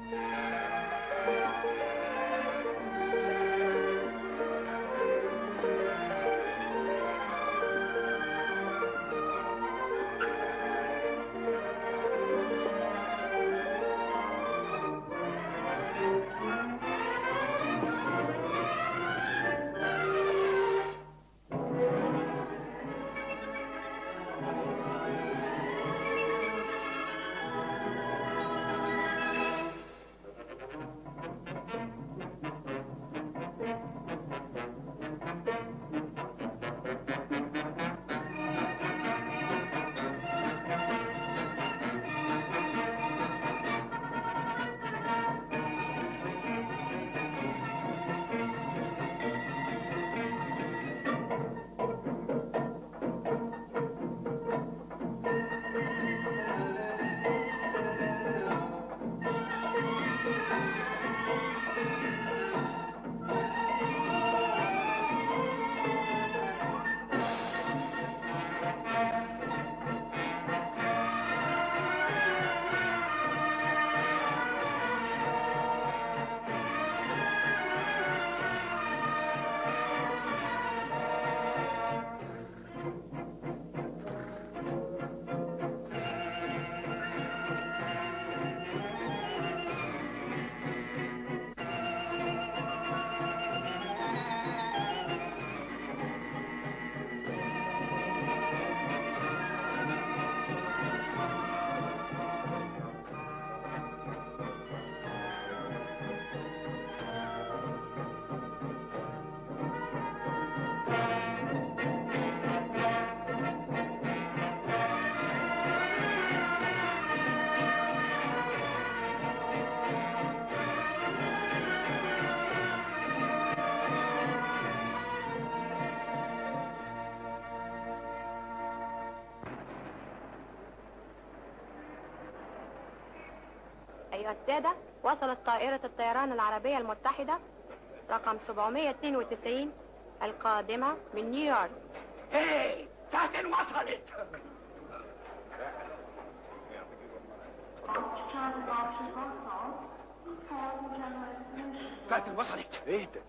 أيها السادة وصلت طائرة الطيران العربية المتحدة رقم 792 القادمة من نيويورك هي ساعتين وصلت ساعتين وصلت ايه ده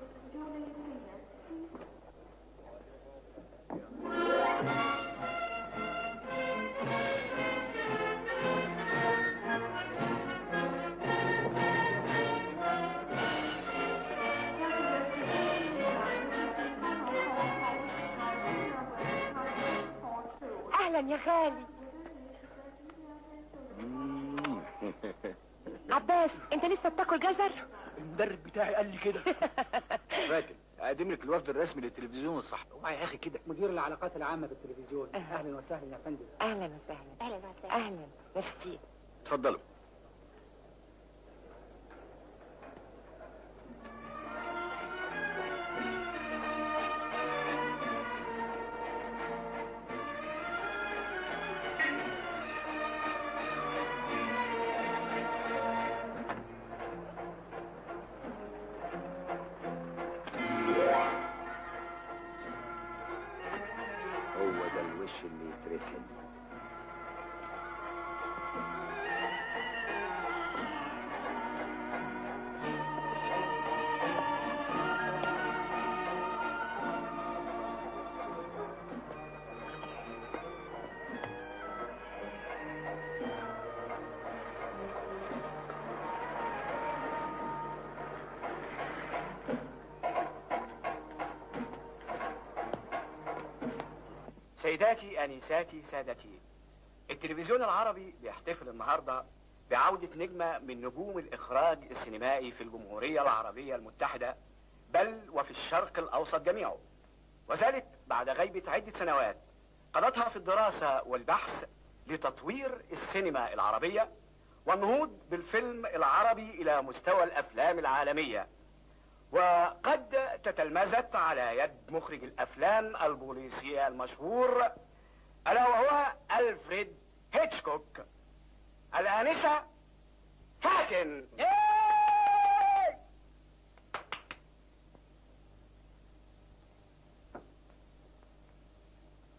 أهلا يا خالي عباس أنت لسه بتاكل جزر؟ المدرب بتاعي قال لي كده فاتن اقدم لك الوفد الرسمي للتلفزيون الصح اوعى يا اخي كده مدير العلاقات العامة بالتلفزيون أهلا وسهلا يا فندم أهلا وسهلا أهلا وسهلا أهلا ميرسي اتفضلوا هو ده الوش اللي يترسم سيداتي انساتي سادتي التلفزيون العربي بيحتفل النهارده بعودة نجمة من نجوم الإخراج السينمائي في الجمهورية العربية المتحدة بل وفي الشرق الأوسط جميعه وذلك بعد غيبة عدة سنوات قضتها في الدراسة والبحث لتطوير السينما العربية والنهوض بالفيلم العربي إلى مستوى الأفلام العالمية وقد تتلمذت على يد مخرج الافلام البوليسية المشهور الا وهو الفريد هيتشكوك الانسة فاتن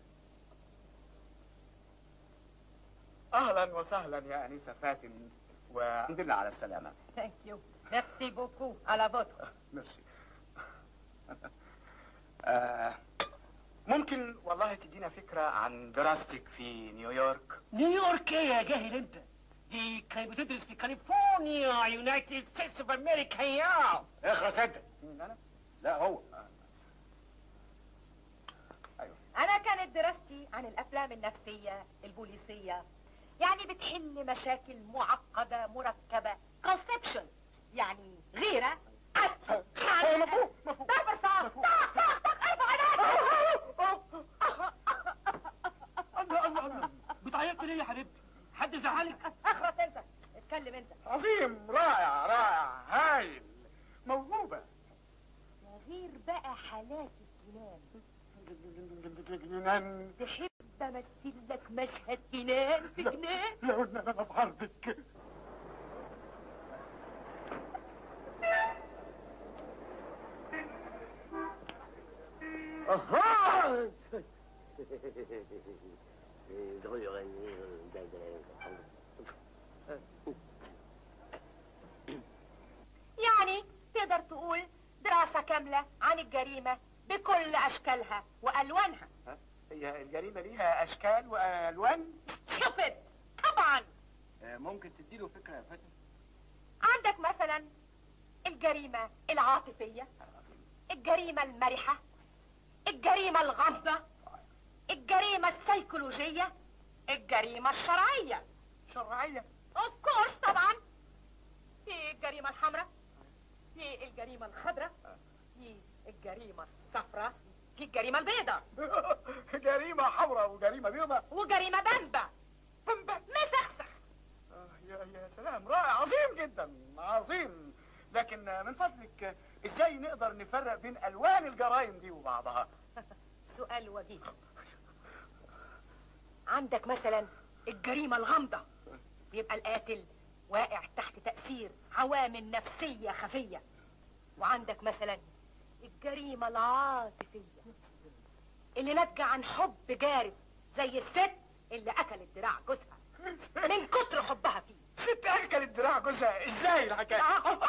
اهلا وسهلا يا انسة فاتن والحمد لله على السلامه ثانك يو ميرسي بوكو على فوتر ميرسي آه، ممكن والله تدينا فكرة عن دراستك في نيويورك نيويورك ايه يا جاهل انت دي كانت بتدرس في كاليفورنيا يونايتد ستيتس اوف امريكا يا اخرس انت مين انا؟ لا هو أنا كانت دراستي عن الأفلام النفسية البوليسية يعني بتحل مشاكل معقدة مركبة conception يعني غيرة قتل خانة ضرب رصاص طق طق طق ارفع الله الله الله بتعيطي ليه يا حبيبتي حد زعلك اخرس انت اتكلم انت عظيم رائع رائع هايل موهوبة غير بقى حالات الجنان جنان تحب امثل لك مشهد جنان في جنان لو ان انا في عرضك يعني تقدر تقول دراسة كاملة عن الجريمة بكل أشكالها وألوانها هي الجريمة ليها اشكال والوان شوفت طبعا ممكن تديله فكره يا فندم عندك مثلا الجريمة العاطفية الجريمة المرحة الجريمة الغامضة الجريمة السيكولوجية الجريمة الشرعية شرعية اوف كورس طبعا في الجريمة الحمراء في الجريمة الخضراء في الجريمة الصفراء في الجريمة البيضاء جريمة حمراء وجريمة بيضاء وجريمة بامبا بمبا مسخسخ آه، يا يا سلام رائع عظيم جدا عظيم لكن آه، من فضلك آه، ازاي نقدر نفرق بين الوان الجرائم دي وبعضها سؤال وجيه عندك مثلا الجريمة الغامضة بيبقى القاتل واقع تحت تأثير عوامل نفسية خفية وعندك مثلا الجريمة العاطفية اللي ناتجة عن حب جارف زي الست اللي أكلت دراع جوزها من كتر حبها فيه ست اكلت دراع جوزها ازاي الحكايه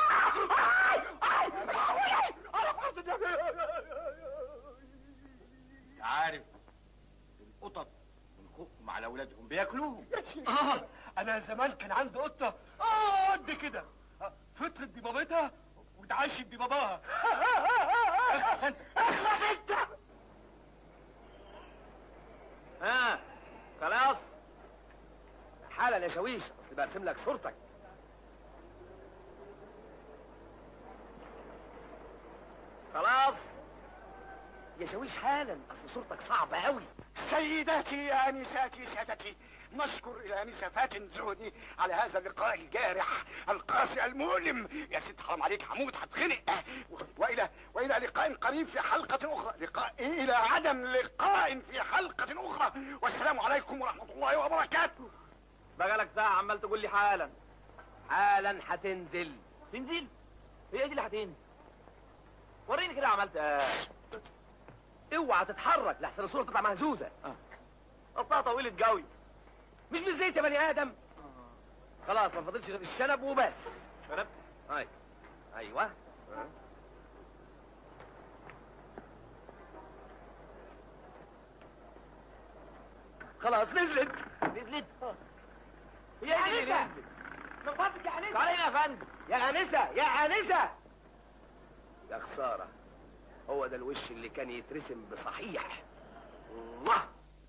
انت عارف القطط من خوفهم على اولادهم بياكلوهم اه انا زمان كان عندي قطه اه قد كده آه، فطرت ببابتها واتعشت بباباها اخلص انت اخلص انت ها خلاص حالا يا شاويش اصل برسم لك صورتك خلاص يا شاويش حالا اصل صورتك صعبة قوي سيداتي انساتي سادتي نشكر الانسه فاتن زهدي على هذا اللقاء الجارح القاسي المؤلم يا ست حرام عليك هموت هتخنق آه، والى والى لقاء قريب في حلقه اخرى لقاء إيه؟ الى عدم لقاء في حلقه اخرى والسلام عليكم ورحمه الله وبركاته بقالك ساعة عمال تقول لي حالا حالا هتنزل تنزل هي دي اللي هتنزل وريني كده عملت آه. اوعى تتحرك لحسن الصورة تطلع مهزوزة اصلها طويلة قوي مش بالزيت يا بني ادم خلاص ما فاضلش غير الشنب وبس شنب هاي ايوه خلاص نزلت نزلت هي دي اللي أنسة. نزلت من فضلك يا انسه تعالي هنا يا فندم يا انسه يا انسه يا خساره هو ده الوش اللي كان يترسم بصحيح الله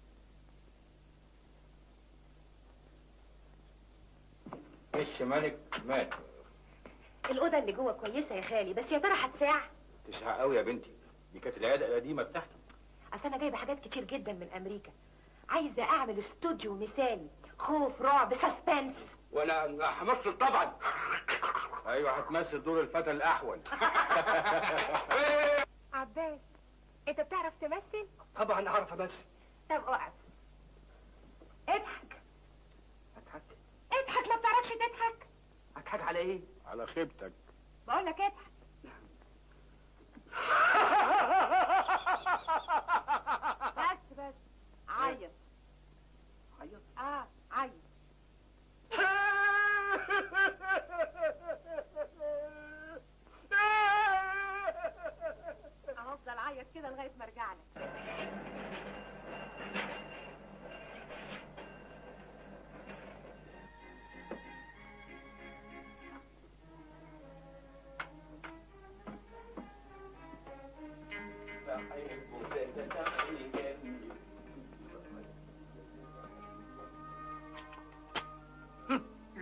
وش مالك مات الأوضة اللي جوه كويسة يا خالي بس يا ترى هتساع تسعة قوي يا بنتي دي كانت العيادة القديمة بتاعتي أصل أنا جايبة حاجات كتير جدا من أمريكا عايزة أعمل استوديو مثالي خوف رعب سسبنس وانا همثل طبعا ايوه هتمثل دور الفتى الاحول عباس أنت بتعرف تمثل؟ طبعا اعرف امثل طب اقف اضحك اضحك اضحك ما بتعرفش تضحك اضحك على ايه على خيبتك بقول لك اضحك بس بس عيط عيط اه عيط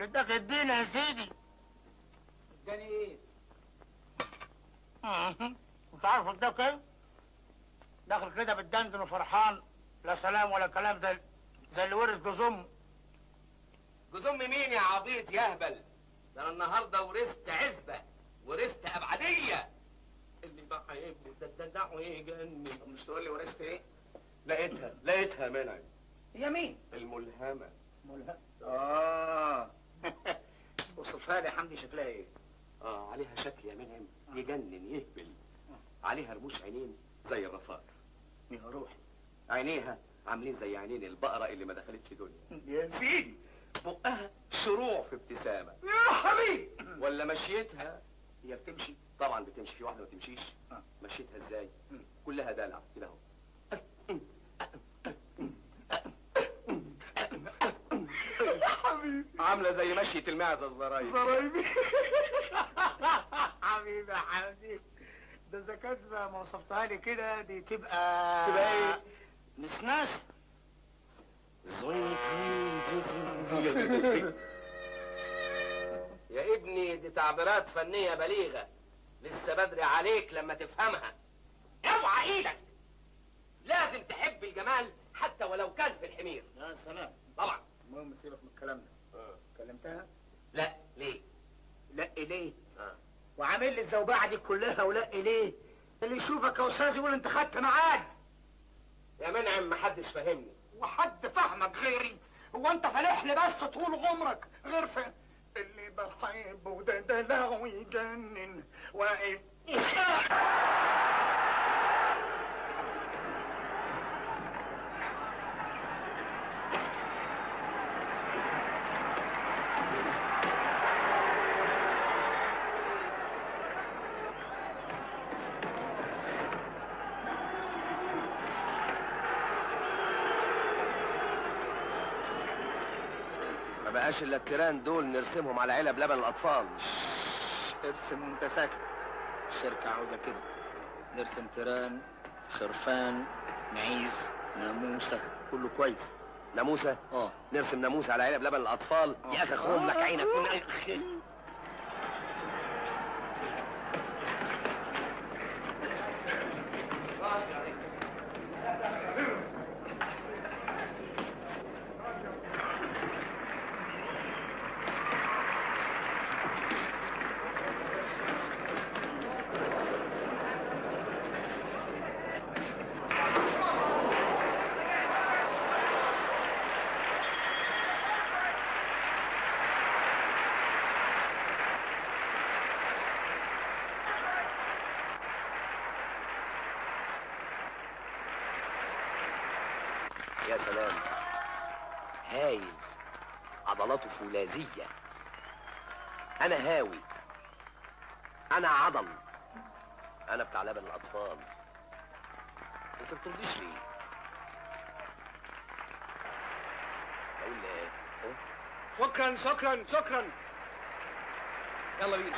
اللي اداك الدين يا سيدي اداني ايه؟ انت عارف اداك ايه؟ داخل كده بتدندن وفرحان لا سلام ولا كلام زي زي اللي ورث جزم جزم مين يا عبيط يهبل ده انا النهارده ورثت عزبه ورثت ابعديه اللي بحبه ده ده ده يجنن مش تقول لي ورثت ايه لقيتها لقيتها منعم هي مين؟ الملهمه ملهم اه وصفها لي يا حمدي شكلها ايه؟ اه عليها شكل يا منعم يجنن يهبل عليها رموش عينين زي الرفاق يا روحي عينيها عاملين زي عينين البقره اللي ما دخلتش دنيا يا سيدي بقها شروع في ابتسامه يا حبيبي ولا مشيتها هي بتمشي طبعا بتمشي في واحده ما تمشيش آه. مشيتها ازاي مم. كلها دلع كده اهو يا حبيبي عامله زي مشيه المعزه الزراير ضرايبي حبيبي يا حبيبي ده اذا كانت ما وصفتها لي كده دي تبقى تبقى ايه؟ نسناس يا ابني دي تعبيرات فنيه بليغه لسه بدري عليك لما تفهمها اوعى ايدك لازم تحب الجمال حتى ولو كان في الحمير يا سلام طبعا المهم سيبك من الكلام ده كلمتها لا ليه لا ليه آه. وعامل لي الزوبعه دي كلها ولا ليه اللي يشوفك يا استاذ يقول انت خدت ميعاد يا منعم محدش فاهمني وحد فهمك غيري هو انت فالح لي بس طول عمرك غير في اللي بحبه ده ده لو يجنن واقف ما بقاش الا التيران دول نرسمهم على علب لبن الاطفال ارسم وانت ساكت الشركة عاوزة كده نرسم تيران خرفان معيز ناموسة كله كويس ناموسه اه نرسم ناموسه على علب لبن الاطفال يا اخي خرم لك عينك من أخي. يا سلام هايل عضلاته فولاذية أنا هاوي أنا عضل أنا بتاع لبن الأطفال أنت بترضيش ليه؟ أقول إيه؟ أه؟ شكرا شكرا شكرا يلا بينا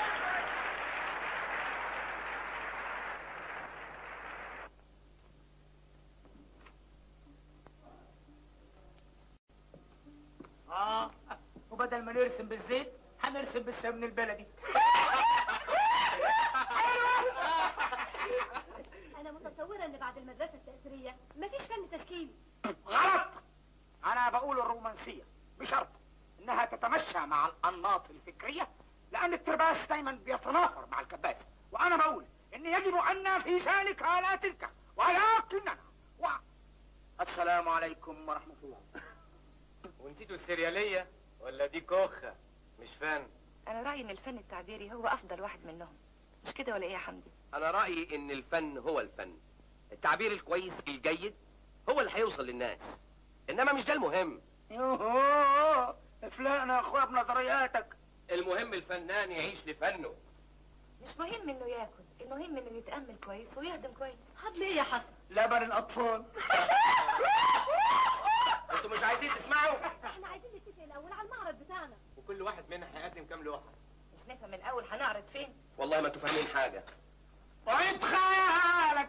اه وبدل ما نرسم بالزيت هنرسم بالسمن البلدي انا متصوره ان بعد المدرسه التاثيريه مفيش فن تشكيلي غلط انا بقول الرومانسية بشرط انها تتمشى مع الانماط الفكرية لان الترباس دايما بيتنافر مع الكباس وانا بقول ان يجب ان في ذلك لا تلك ولكننا و... السلام عليكم ورحمة الله ونسيتوا السريالية ولا دي كوخة مش فن انا رايي ان الفن التعبيري هو افضل واحد منهم مش كده ولا ايه يا حمدي أنا رأيي إن الفن هو الفن التعبير الكويس الجيد هو اللي هيوصل للناس إنما مش ده المهم يوهو افلقنا يا اخويا بنظرياتك المهم الفنان يعيش لفنه مش مهم انه ياكل المهم انه يتامل كويس ويهضم كويس حضل ايه يا حسن لبن الاطفال انتوا مش عايزين تسمعوا احنا عايزين نتفق الاول على المعرض بتاعنا وكل واحد منا هيقدم كام لوحة مش نفهم الاول هنعرض فين والله ما انتوا فاهمين حاجة وعيد خيالك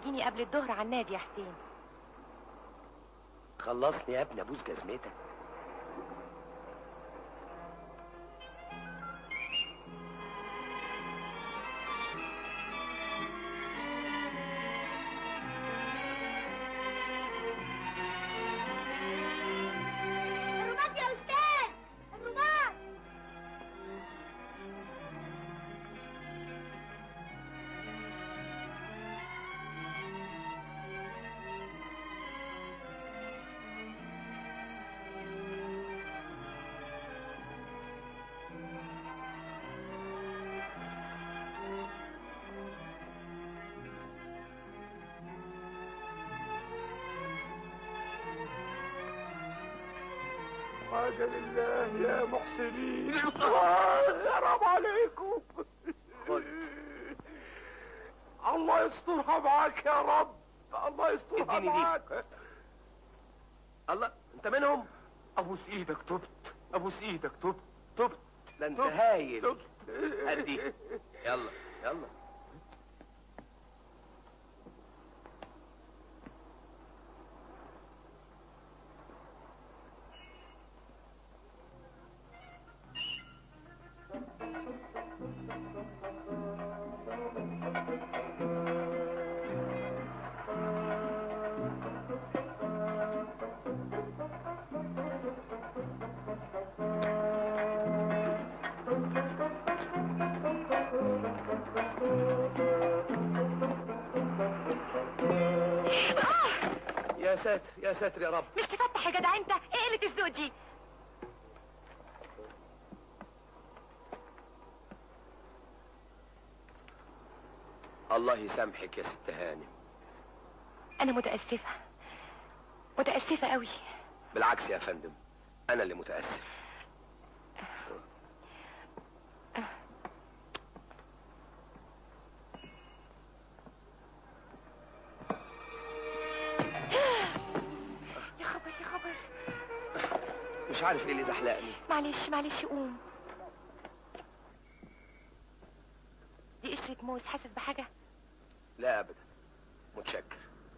تجيني قبل الظهر على النادي يا حسين خلصني يا ابني ابوس جزمتك الرباط يا استاذ الرباط حاجة لله يا محسنين حرام عليكم الله يسترها معاك يا رب الله يسترها اديني دي. معاك الله انت منهم ابوس ايدك تبت ابوس ايدك تبت تبت ده انت تبت. هايل تبت ادي يلا يلا يا ساتر يا ساتر يا رب مش تفتح يا جدع انت ايه قلة الذوق دي الله يسامحك يا ست هانم انا متأسفة متأسفة قوي بالعكس يا فندم انا اللي متاسف يا خبر يا خبر مش عارف ايه اللي زحلقني معلش معلش قوم دي قشرة موز حاسس بحاجة لا ابدا متشكر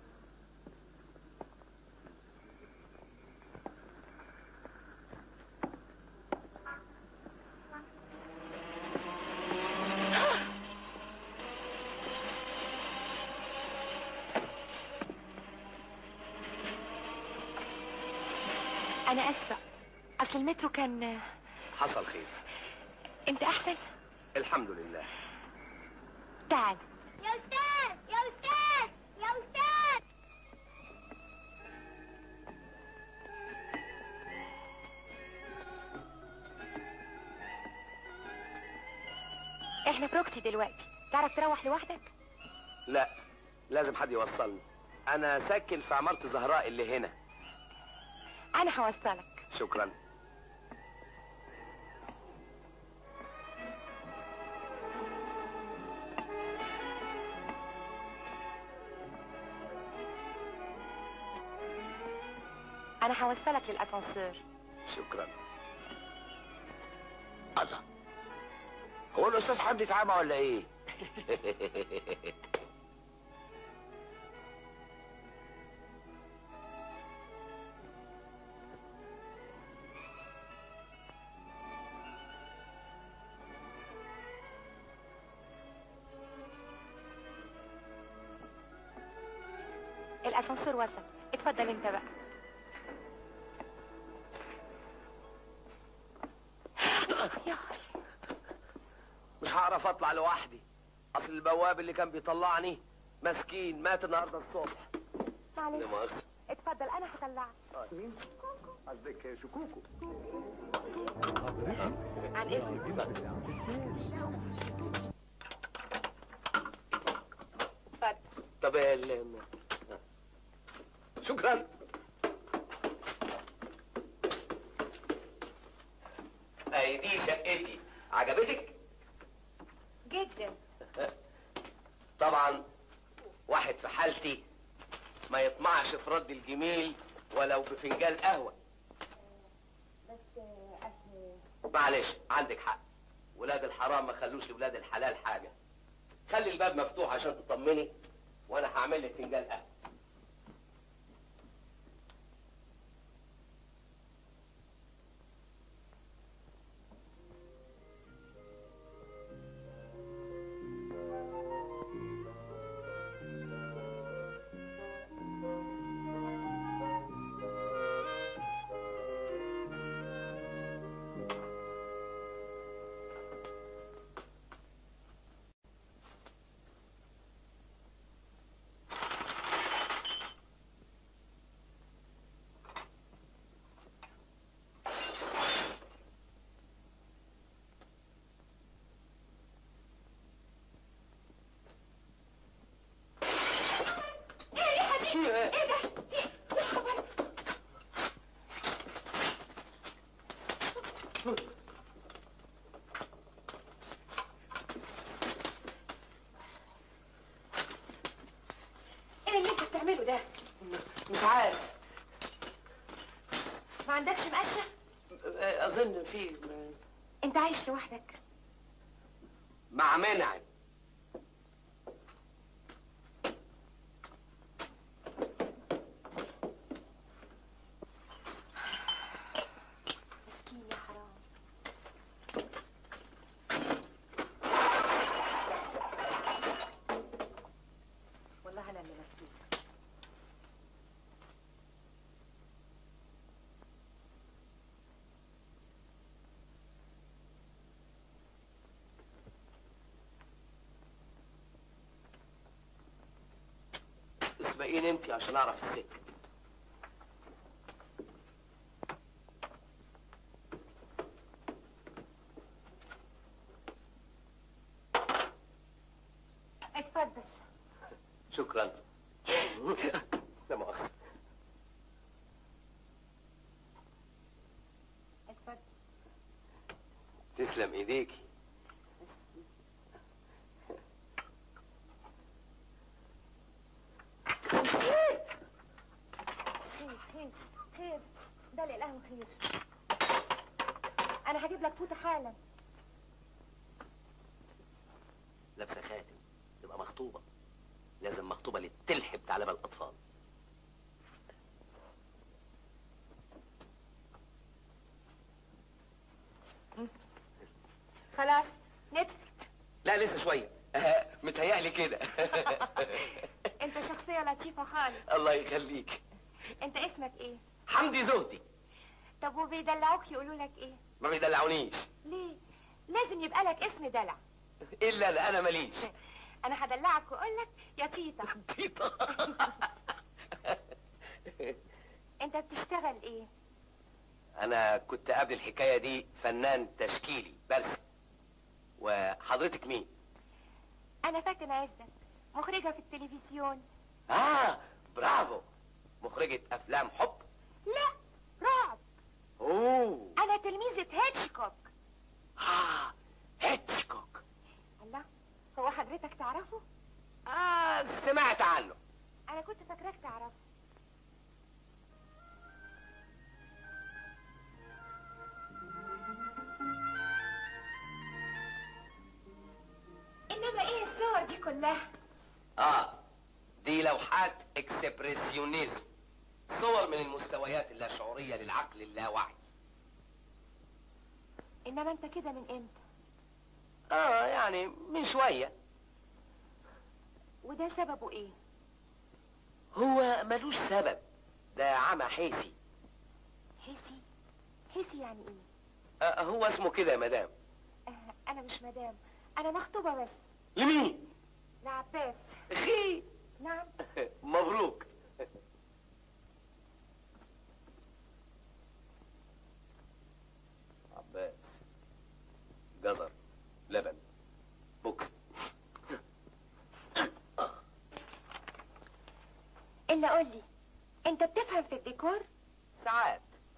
انا اسفة اصل المترو كان حصل خير انت احسن الحمد لله تعال يا استاذ يا استاذ يا استاذ احنا بروكسي دلوقتي تعرف تروح لوحدك لا لازم حد يوصلني انا ساكن في عمارة زهراء اللي هنا انا هوصلك شكرا انا هوصلك للاسانسير شكرا الله هو الاستاذ حمدي اتعمى ولا ايه الاسانسير وصل اتفضل انت بقى يا أخي. مش هعرف اطلع لوحدي اصل البواب اللي كان بيطلعني مسكين مات النهارده الصبح لا معلش مؤاخذة اتفضل انا هطلعك قصدك شكوكو عن اذنك اتفضل طب ال- شكرا اي دي شقتي عجبتك جدا طبعا واحد في حالتي ما يطمعش في رد الجميل ولو بفنجان قهوه معلش عندك حق ولاد الحرام ما خلوش لولاد الحلال حاجه خلي الباب مفتوح عشان تطمني وانا هعمل لك فنجان قهوه ايه يا حبيبي ايه ده في يا خبر ايه اللي انت بتعمله ده مش عارف ما عندكش مقشه اظن في انت عايش لوحدك مع منعم مسكين يا حرام والله انا اللي مسكين اسبقيني انت عشان اعرف السكه اتفضل شكرا لا مؤاخذه اتفضل تسلم ايديكي خير خير خير ده القهوة خير انا هجيب لك فوطة حالا لابسه خاتم تبقى مخطوبه لازم مخطوبه للتلح بتاع لبن الاطفال خلاص نتفت لا لسه شويه آه، متهيألي كده انت شخصية لطيفة خالص الله يخليك انت اسمك ايه حمدي زهدي طب وبيدلعوك يقولوا لك ايه ما بيدلعونيش ليه لازم يبقى لك اسم دلع الا انا انا ماليش انا هدلعك واقول لك يا تيتا تيتا انت بتشتغل ايه انا كنت قبل الحكايه دي فنان تشكيلي برسم وحضرتك مين انا فاتن عزت مخرجة في التلفزيون اه برافو مخرجة افلام حب لا رعب اوه انا تلميذة هيتشكوك اه هيتشكوك الله هو حضرتك تعرفه اه سمعت عنه انا كنت فاكراك تعرفه انما ايه الصور دي كلها اه دي لوحات اكسبرسيونيزم صور من المستويات اللاشعورية للعقل اللاواعي انما انت كده من امتى اه يعني من شوية وده سببه ايه هو ملوش سبب ده عمى حيسي حسي حسي يعني ايه آه هو اسمه كده يا مدام آه انا مش مدام انا مخطوبة بس لمين لعباس اخي نعم مبروك عباس جزر لبن بوكس الا قولي انت بتفهم في الديكور ساعات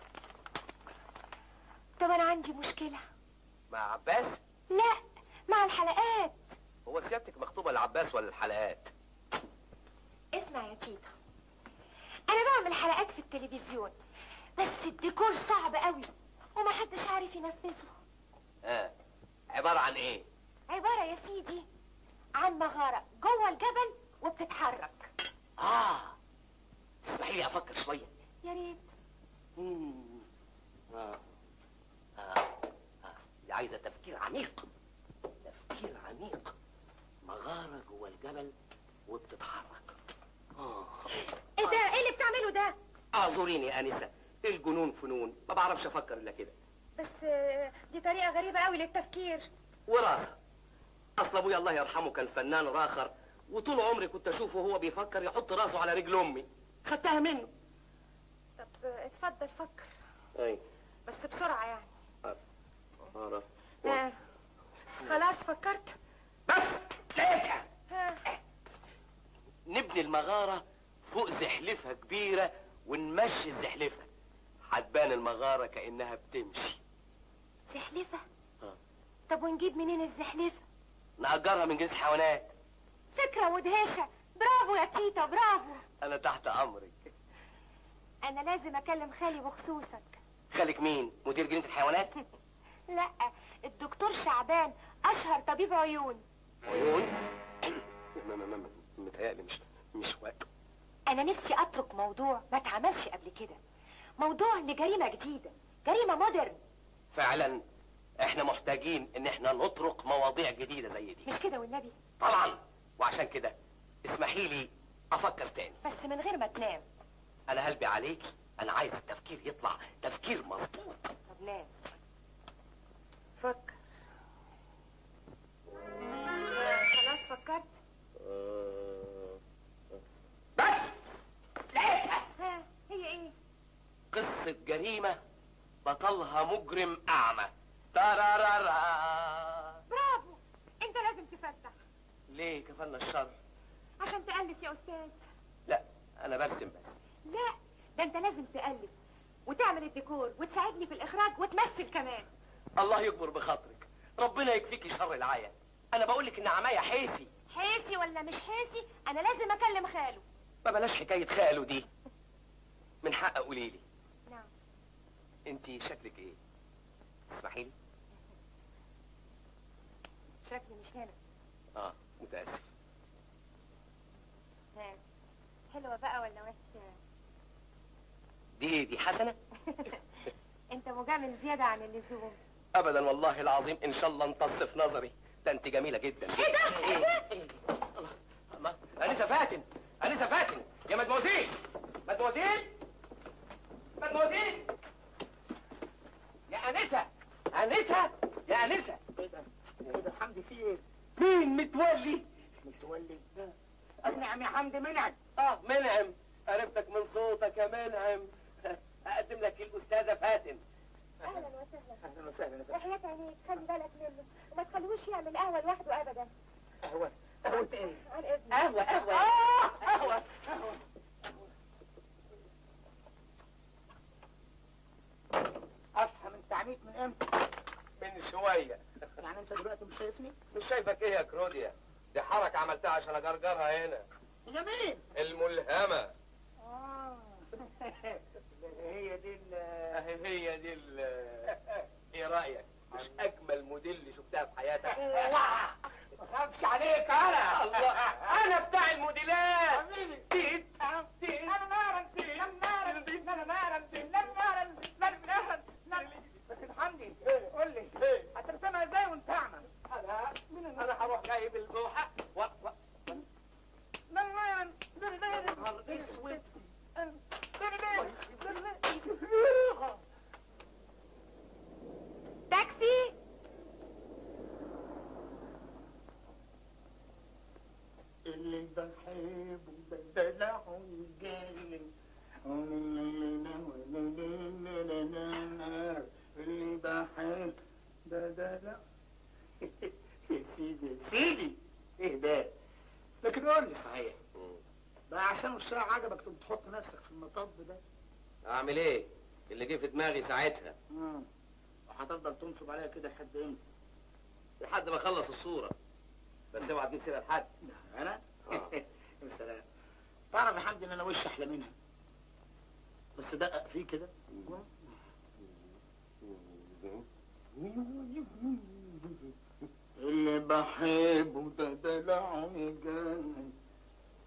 طب انا عندي مشكلة مع عباس لا مع الحلقات هو سيادتك مخطوبة لعباس ولا الحلقات اسمع يا تيتا انا بعمل حلقات في التلفزيون بس الديكور صعب قوي ومحدش عارف ينفذه اه عبارة عن ايه عبارة يا سيدي عن مغارة جوه الجبل وبتتحرك اه اسمحي لي افكر شويه يا ريت مم. آه. آه. آه. دي عايزه تفكير عميق تفكير عميق مغاره جوه الجبل وبتتحرك اه ايه ده ايه اللي بتعمله ده اعذريني يا انسه الجنون فنون ما بعرفش افكر الا كده بس آه، دي طريقة غريبة قوي للتفكير وراثه اصل ابويا الله يرحمه كان فنان راخر وطول عمري كنت اشوفه وهو بيفكر يحط راسه على رجل امي خدتها منه طب آه، اتفضل فكر اي بس بسرعة يعني اعرف آه. خلاص فكرت بس لقيتها ها نبني المغارة فوق زحلفة كبيرة ونمشي الزحلفة هتبان المغارة كأنها بتمشي زحلفة آه. طب ونجيب منين الزحلفة نأجرها من جنس حيوانات فكرة مدهشة برافو يا تيتا برافو أنا تحت أمرك انا لازم اكلم خالي بخصوصك خالك مين؟ مدير جنينة الحيوانات؟ لا الدكتور شعبان اشهر طبيب عيون عيون؟ م- م- م- متهيألي مش مش وقته انا نفسي اترك موضوع ما اتعملش قبل كده موضوع لجريمة جديدة جريمة مودرن فعلا احنا محتاجين ان احنا نطرق مواضيع جديدة زي دي مش كده والنبي طبعا وعشان كده اسمحي لي افكر تاني بس من غير ما تنام انا قلبي عليكي انا عايز التفكير يطلع تفكير مظبوط طب نام فكر خلاص فكرت بس لقيتها ها هي ايه قصة جريمة بطلها مجرم أعمى ترارارا برافو انت لازم تفتح ليه كفلنا الشر عشان تألف يا استاذ لا أنا برسم بس لا ده انت لازم تألف وتعمل الديكور وتساعدني في الاخراج وتمثل كمان الله يكبر بخاطرك ربنا يكفيكي شر العيا أنا بقولك إن عمايا حيسي حيسي ولا مش حيسي انا لازم اكلم خاله ما بلاش حكاية خاله دي من حق قولي لي نعم أنت شكلك إيه؟ تسمحي لي؟ شكلي مش هنا آه متأسف ها حلوة بقى ولا وحشة دي إيه دي حسنة؟ انت مجامل زيادة عن اللزوم أبدا والله العظيم إن شاء الله امتص في نظري ده أنت جميلة جدا ايه ده ايه ده إيه؟ الله أنسة فاتن أنسة فاتن يا مدموزيل مدموزيل مدموزيل يا أنسة أنسة يا أنسة ايه ده؟ ايه ده حمدي في ايه؟ مين متولي متولي نعم يا حمدي منعك اه منعم عرفتك من صوتك يا منعم اقدم لك الاستاذه فاتن اهلا وسهلا اهلا وسهلا وحياة عينيك خلي بالك منه وما تخلوش يعمل قهوة لوحده ابدا قهوة قهوة ايه؟ عن اذنك قهوه قهوه اه قهوة قهوة اصحى من تعميد من امتى؟ من شويه يعني انت دلوقتي مش شايفني؟ مش شايفك ايه يا كروديا دي حركه عملتها عشان اجرجرها هنا جميل الملهمه اه هي دي ال اهي هي دي ال ايه رايك مش اجمل موديل شفتها في حياتك ما خافش عليك انا الله انا بتاع الموديلات حبيبي تيت تيت انا نارا تيت انا نارا تيت انا نارا تيت انا نارا نارا نارا نارا بس حمدي قول لي هترسمها ازاي وانت اعمى؟ انا انا هروح جايب اللوحه و... و... نارا نهار اسود تاكسي اللي بحبه بدلعه جاي اللي بحب بدلع يا سيدي يا سيدي ايه ده لكن قول لي صحيح بقى عشان الشارع عجبك تقوم تحط نفسك في المطب ده اعمل ايه اللي جه في دماغي ساعتها مم. وهتفضل تنصب عليا كده لحد امتى؟ لحد ما اخلص الصوره بس اوعى تجيب سيره لحد انا؟ آه. يا سلام تعرف يا حمدي ان انا وش احلى منها بس دقق فيه كده اللي بحبه ده دلع يجنن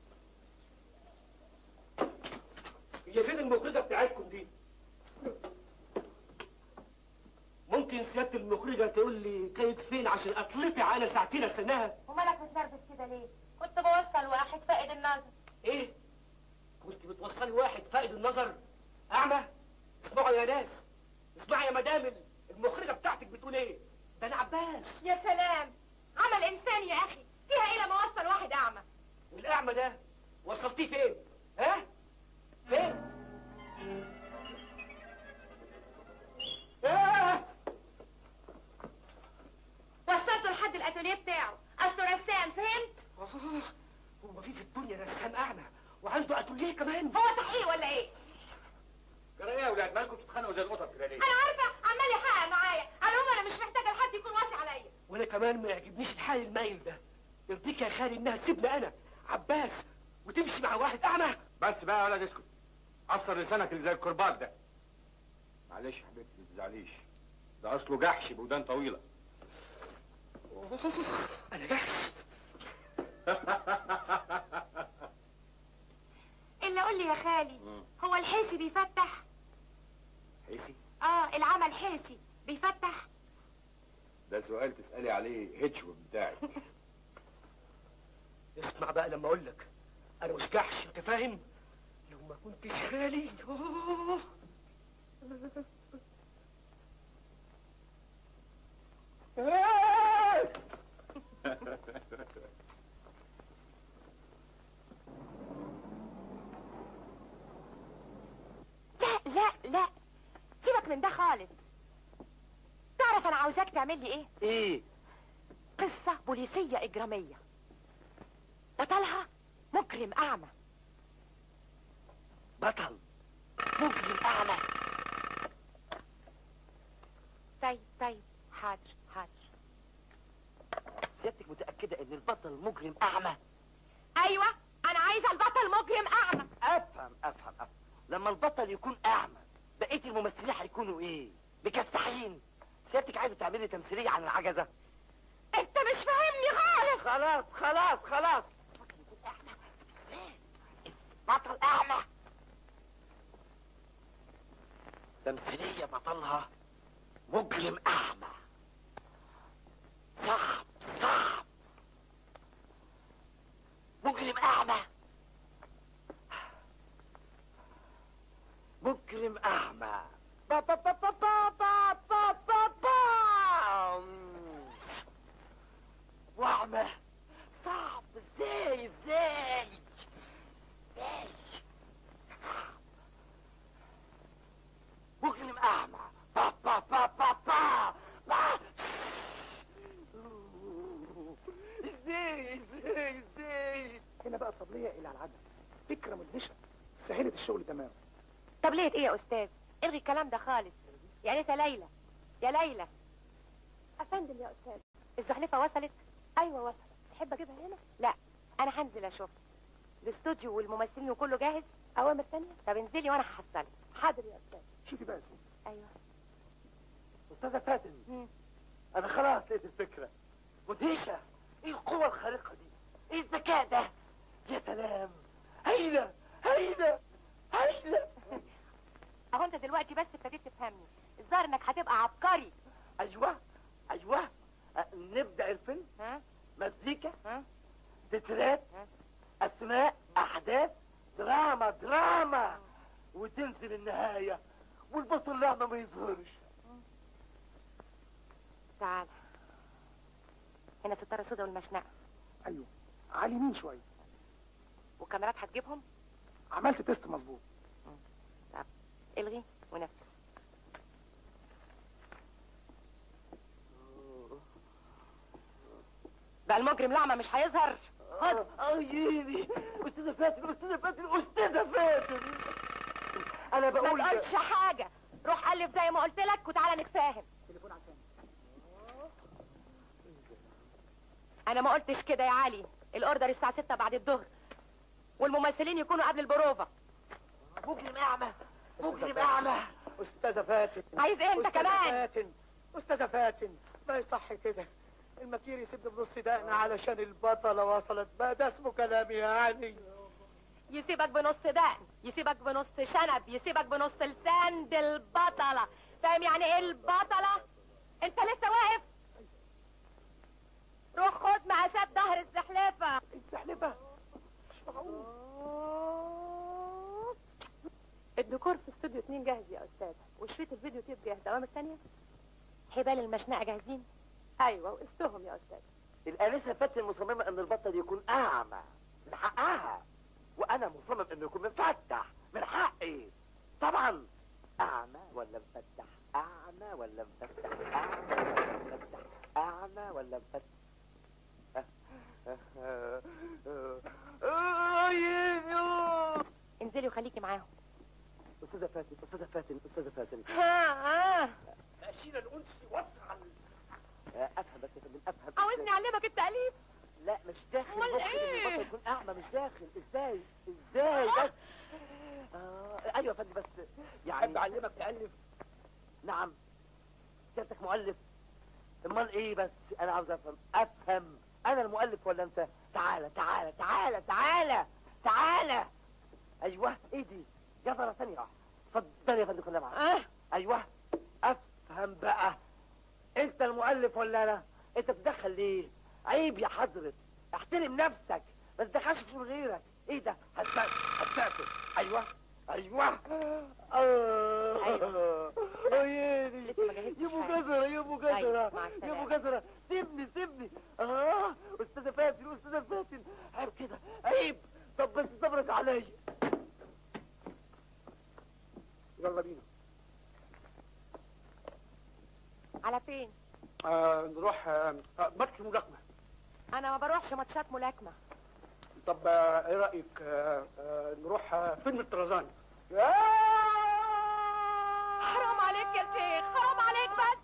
هي فين المخرجة بتاعتكم دي؟ ممكن سيادة المخرجة تقول لي كانت فين عشان اطلقي على ساعتين استناها؟ ومالك متنرفز كده ليه؟ كنت بوصل واحد فاقد النظر ايه؟ كنت بتوصلي واحد فائد النظر اعمى؟ اسمعوا يا ناس اسمعي يا مدام المخرجة بتاعتك بتقول ايه؟ ده انا عباس يا سلام عمل انسان يا اخي فيها ايه لما وصل واحد اعمى والاعمى ده وصلتيه فين؟ ها؟ فين؟ آه! وصلته لحد الاتوليه بتاعه اصله رسام فهمت آه، هو في في الدنيا رسام اعمى وعنده اتوليه كمان هو صحيح ولا ايه جرى ايه يا ولاد مالكم بتتخانقوا زي القطط كده ليه؟ انا عارفه عمال يحقق معايا على العموم انا مش محتاجه لحد يكون واسع عليا وانا كمان ما يعجبنيش الحال المايل ده يرضيك يا خالي انها تسيبني انا عباس وتمشي مع واحد اعمى بس بقى يا ولد اسكت عصر لسانك اللي زي الكرباج ده معلش يا حبيبتي ما تزعليش ده اصله جحش بودان طويله انا جاهز الا قول لي يا خالي هو الحيسي بيفتح حيسي اه العمل حيسي بيفتح ده سؤال تسالي عليه هيتشو بتاعك اسمع بقى لما اقول لك انا مش جحش انت فاهم لو ما كنتش خالي أوه. آه. لا لا لا سيبك من ده خالص تعرف انا عاوزاك تعمل لي ايه ايه قصة بوليسية إجرامية بطلها مجرم أعمى بطل مجرم أعمى طيب طيب حاضر حاضر سيادتك متأكدة ان البطل مجرم اعمى أيوة أنا عايزة البطل مجرم أعمى افهم افهم افهم لما البطل يكون اعمى بقية الممثلين هيكونوا ايه مكسحين سيادتك عايزة تعملي تمثيلية عن العجزة أنت مش فاهمني خالص خلاص خلاص خلاص بطل أعمى تمثيلية بطلها مجرم اعمى صعب صعب مجرم اعمى مجرم اعمى با با با با با با با با با واعمى صعب ازاي ازاي ازاي مجرم اعمى با با با با با با ازاي ازاي ازاي هنا بقى الطبلية إلى العدم فكرة مدهشة سهلت الشغل تمام طب ليه إيه يا أستاذ الغي الكلام ده خالص يا ريت ليلى يا ليلى أفندم يا أستاذ الزحلفة وصلت أيوة وصلت تحب أجيبها هنا لا أنا هنزل أشوف الاستوديو والممثلين وكله جاهز أوامر تانية طب انزلي وأنا هحصلك حاضر يا أستاذ شوفي بقى أيوة استاذة فاتن مم. انا خلاص لقيت الفكرة مدهشة ايه القوة الخارقة دي ايه الذكاء ده يا سلام هايلة هايلة هايلة أهو أنت دلوقتي بس ابتديت تفهمني الظاهر إنك هتبقى عبقري ايوه ايوه أه، نبدأ الفيلم ها مزيكا ها تترات ها؟ اسماء احداث دراما دراما وتنزل النهاية والبطل لعمة ما يظهرش تعال هنا ستارة سودا والمشنقة أيوه على اليمين شوية والكاميرات هتجيبهم عملت تيست مظبوط الغي ونفس بقى المجرم الأعمى مش هيظهر خد عيني استاذة فاتن استاذة فاتن استاذة فاتن انا ما بقول تقولش حاجة روح ألف زي ما قلت لك وتعالى نتفاهم أنا ما قلتش كده يا علي الأوردر الساعة 6 بعد الظهر والممثلين يكونوا قبل البروفة مجرم اعمى مجرم اعمى أستاذة فاتن عايز إيه أنت أستاذة كمان فاتن أستاذة فاتن ما يصح كده المكير يسيبني بنص دقن علشان البطلة وصلت بقى ده اسمه كلام يعني يسيبك بنص دقن يسيبك بنص شنب يسيبك بنص لسان دي البطلة فاهم يعني ايه البطلة انت لسه واقف روح خد مقاسات ظهر الزحلفة الزحلفة الديكور في استوديو اتنين جاهز يا استاذ وشريط الفيديو تيب جاهز اوامر ثانية حبال المشنقة جاهزين ايوه وقستهم يا استاذ الآنسة فاتن مصممة ان البطل يكون اعمى من حقها وانا مصمم انه يكون مفتح من حقي طبعا اعمى ولا مفتح اعمى ولا مفتح اعمى ولا مفتح اعمى ولا مفتح انزلي وخليكي معاهم استاذة فاتن استاذة فاتن استاذة فاتن ها ها ماشينا الانسي وسع آه، افهم بس يا فندم افهم عاوزني اعلمك التأليف لا مش داخل أمال مخي ان إيه؟ البطل يكون اعمى مش داخل ازاي ازاي بس آه ايوه يا فندم بس يعني احب اعلمك تالف نعم سيادتك مؤلف امال ايه بس انا عاوز افهم افهم انا المؤلف ولا انت تعالى تعالى تعالى تعالى تعالى ايوه ايه دي جزرة ثانية واحدة اتفضل يا فندم خليها معاك اه ايوه افهم بقى انت المؤلف ولا انا انت بتدخل ليه عيب يا حضرة احترم نفسك ما تدخلش في شغل غيرك ايه ده هتسافر هتسافر ايوه ايوه اه أيوة. عيني لسه ما جهزتش يا ابو حاجة. جزرة يا ابو أيوة، جزرة مع يا ابو السلامة. جزرة سيبني سيبني اه استاذة فاتن استاذة فاتن عيب كده عيب طب بس صبرك عليا يلا بينا على فين آه نروح آه آه، ماتش ملاكمة انا ما بروحش ماتشات ملاكمة طب آه ايه رأيك آه آه نروح آه فيلم الطرزان حرام عليك يا شيخ حرام عليك بس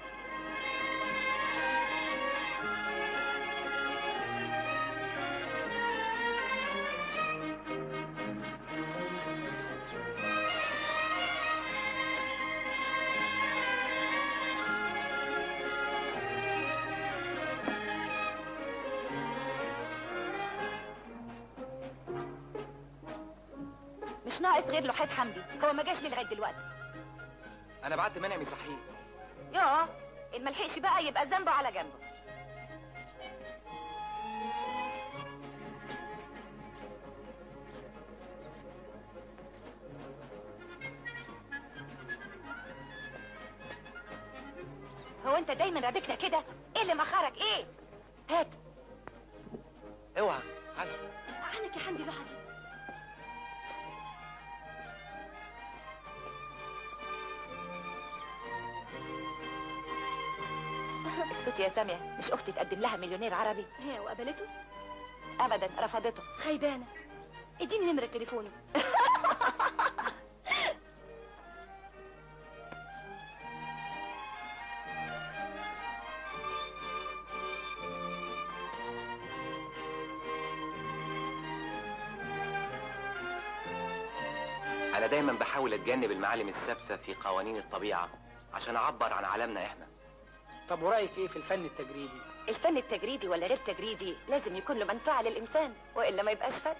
مش ناقص غير لوحات حمدي هو ما جاش ليه لغايه دلوقتي انا بعت منعم يصحيه ياه ان ملحقش بقى يبقى ذنبه على جنبه هو انت دايما رابكنا كده ايه اللي مخرك ايه هات اوعى حاجة عنك يا حمدي لوحدي اسكتي يا سامية مش اختي تقدم لها مليونير عربي هي وقبلته ابدا رفضته خيبانة اديني نمرة تليفونه انا دايما بحاول اتجنب المعالم الثابته في قوانين الطبيعه عشان اعبر عن عالمنا احنا طب ورأيك ايه في الفن التجريدي الفن التجريدي ولا غير تجريدي لازم يكون له منفعة للإنسان وإلا ما يبقاش فن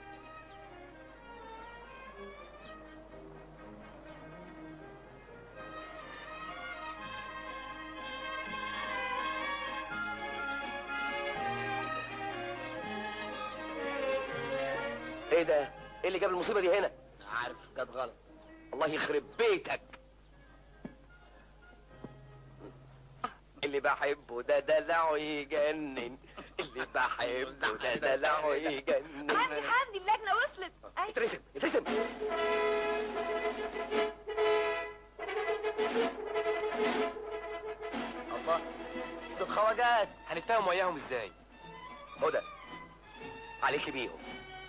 ايه ده ايه اللي جاب المصيبه دي هنا عارف كانت غلط الله يخرب بيتك اللي بحبه ده دلعه يجنن اللي بحبه ده دلعه يجنن حمدي حمدي اللجنة وصلت أي. اترسم اترسم الله دول خواجات هنتفاهم وياهم ازاي هدى عليك بيهم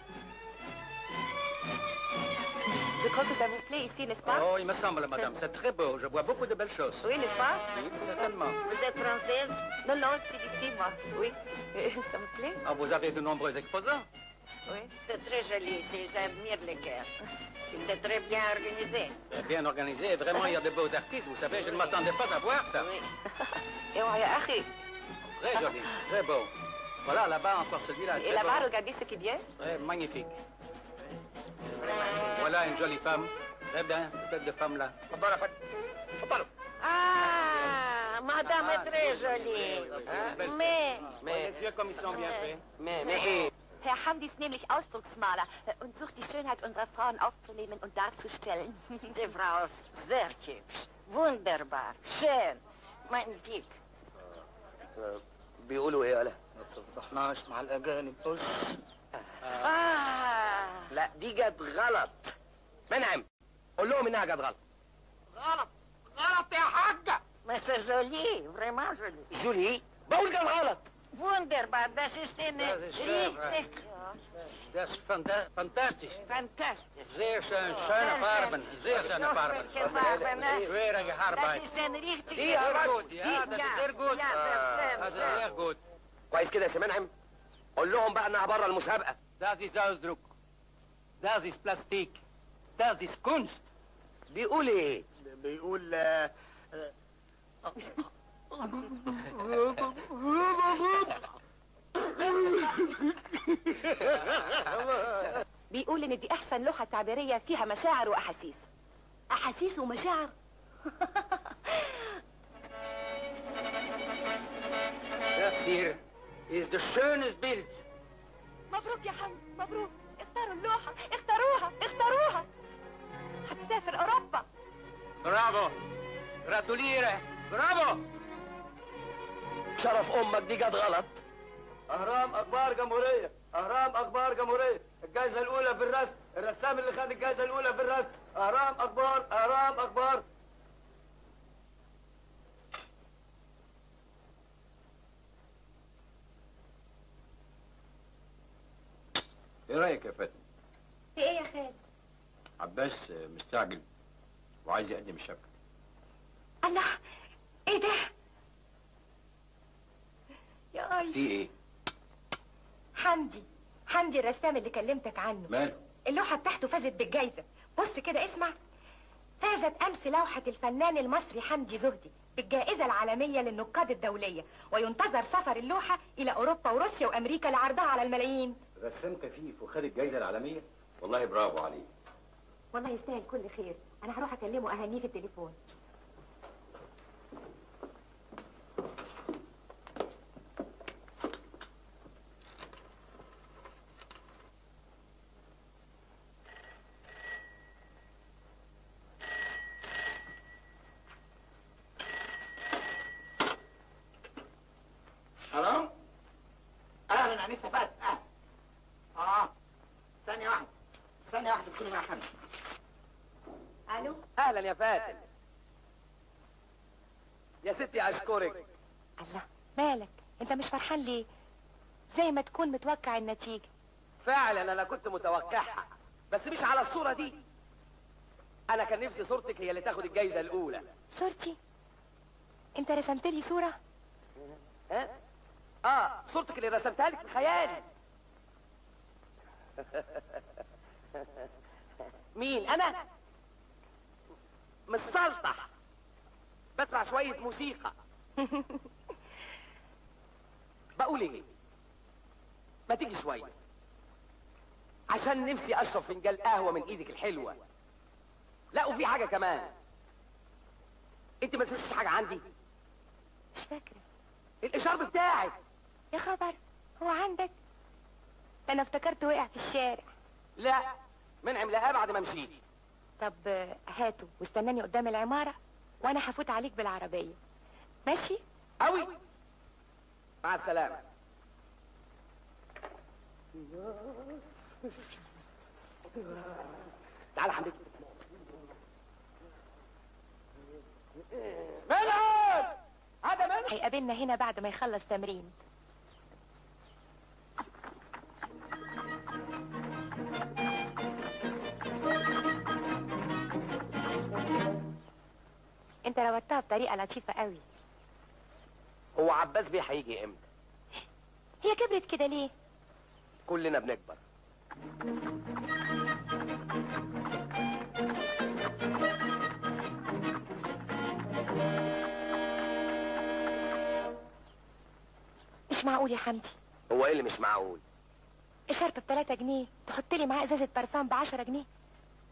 Je crois que ça vous plaît ici, n'est-ce pas Oh, il me semble, madame. C'est très beau. Je vois beaucoup de belles choses. Oui, n'est-ce pas Oui, certainement. Vous êtes française Non, non, c'est d'ici, moi. Oui. Euh, Ça me plaît Ah, vous avez de nombreux exposants. Oui. C'est très joli, c'est- j'admire les cœurs. C'est très bien organisé. Très bien organisé. Vraiment, il y a de beaux artistes. Vous savez, je ne m'attendais pas à voir ça. Oui. اوعى يا أخي Très joli, très beau. Voilà, là-bas, encore celui-là. Et très là-bas, beau. regardez ce qui vient. Ouais, magnifique. Voilà une jolie femme. Très bien, cette femme là. اتفضلوا يا فندم اتفضلوا Ah, madame est très jolie. Mais, Mais les yeux comme ils sont bien faits. ما ما ايه Herr Hamdi ist nämlich Ausdrucksmaler und sucht die Schönheit unserer Frauen aufzunehmen und darzustellen. die Frau ist sehr hübsch. Wunderbar. Schön. Magnifique. بيقولوا ايه يالا ما تصدحناش مع الاجانب Ah, لا دي جت غلط منعم قول لهم انها جت غلط غلط غلط يا حاجه mais c'est joli, vraiment joli. جولي بقول جت غلط Wunderbar, das ist eine Das ist schön, richtig Das ist fanta- fantastisch. fantastisch. Sehr schön, schöne Sehr Farben, schön. sehr schöne Noch Farben. welche Farben, ne? Schwierige Das Arbeit. ist ein richtig... Ja, sehr gut, ja, das ist sehr gut. Ja, sehr schön. Also sehr. sehr gut. كويس كده يا سي منعم قول لهم بقى انها بره المسابقه Das ist Ausdruck. Das ist Plastik. Das ist Kunst. بيقول ايه بيقول آه، آه، بيقول ان دي احسن لوحة تعبيرية فيها مشاعر واحاسيس أحاسيس ومشاعر Das hier ist das schönes Bild. مبروك يا حمد مبروك اختاروا اللوحة اختاروها اختاروها هتسافر اوروبا Bravo. Gratuliere. Bravo. شرف امك دي جت غلط اهرام اخبار جمهوريه اهرام اخبار جمهوريه الجائزه الاولى في الرسم الرسام اللي خد الجائزه الاولى في الرسم اهرام اخبار اهرام اخبار ايه رايك يا فاتن في إيه يا خالد؟ عباس مستعجل وعايز يقدم الشبكه الله ايه ده يا اي في ايه حمدي حمدي الرسام اللي كلمتك عنه ماله اللوحة بتاعته فازت بالجايزة بص كده اسمع فازت أمس لوحة الفنان المصري حمدي زهدي بالجائزة العالمية للنقاد الدولية وينتظر سفر اللوحة إلى أوروبا وروسيا وأمريكا لعرضها على الملايين رسام كفيف وخد الجائزه العالميه والله برافو عليه والله يستاهل كل خير أنا هروح أكلمه أهنيه في التليفون حرام اهلا انسه فات اهلا اه ثانيه واحده ثانيه واحده تكوني مع حمد ألو اهلا يا فاتن يا ستي اشكرك الله مالك أنت مش فرحان ليه زي ما تكون متوقع النتيجة فعلا انا كنت متوقعها بس مش على الصوره دي انا كان نفسي صورتك هي اللي تاخد الجايزه الاولى صورتي أنت رسمت لي صورة ها اه صورتك اللي رسمتها لك في خيالي مين انا متسلطح بسمع شويه موسيقى بقول ايه ما تيجي شويه عشان نفسي اشرب فنجان قهوه من ايدك الحلوه لا وفي حاجه كمان انت ما تنسيش حاجه عندي مش فاكرة الاشارب بتاعك يا خبر هو عندك ده أنا افتكرت وقع في الشارع لا منعم لقاه بعد ما مشيت طب آه، هاته واستناني قدام العمارة وأنا هفوت عليك بالعربية ماشي قوي مع السلامة تعال حبيبي منعم هذا منعم هيقابلنا هنا بعد ما يخلص تمرين انت روضتها بطريقة لطيفة قوي هو عباس بيه هيجي امتى هي كبرت كده ليه كلنا بنكبر مش معقول يا حمدي هو ايه اللي مش معقول الشرب بتلاتة جنيه تحط لي معاه ازازة برفان بعشرة جنيه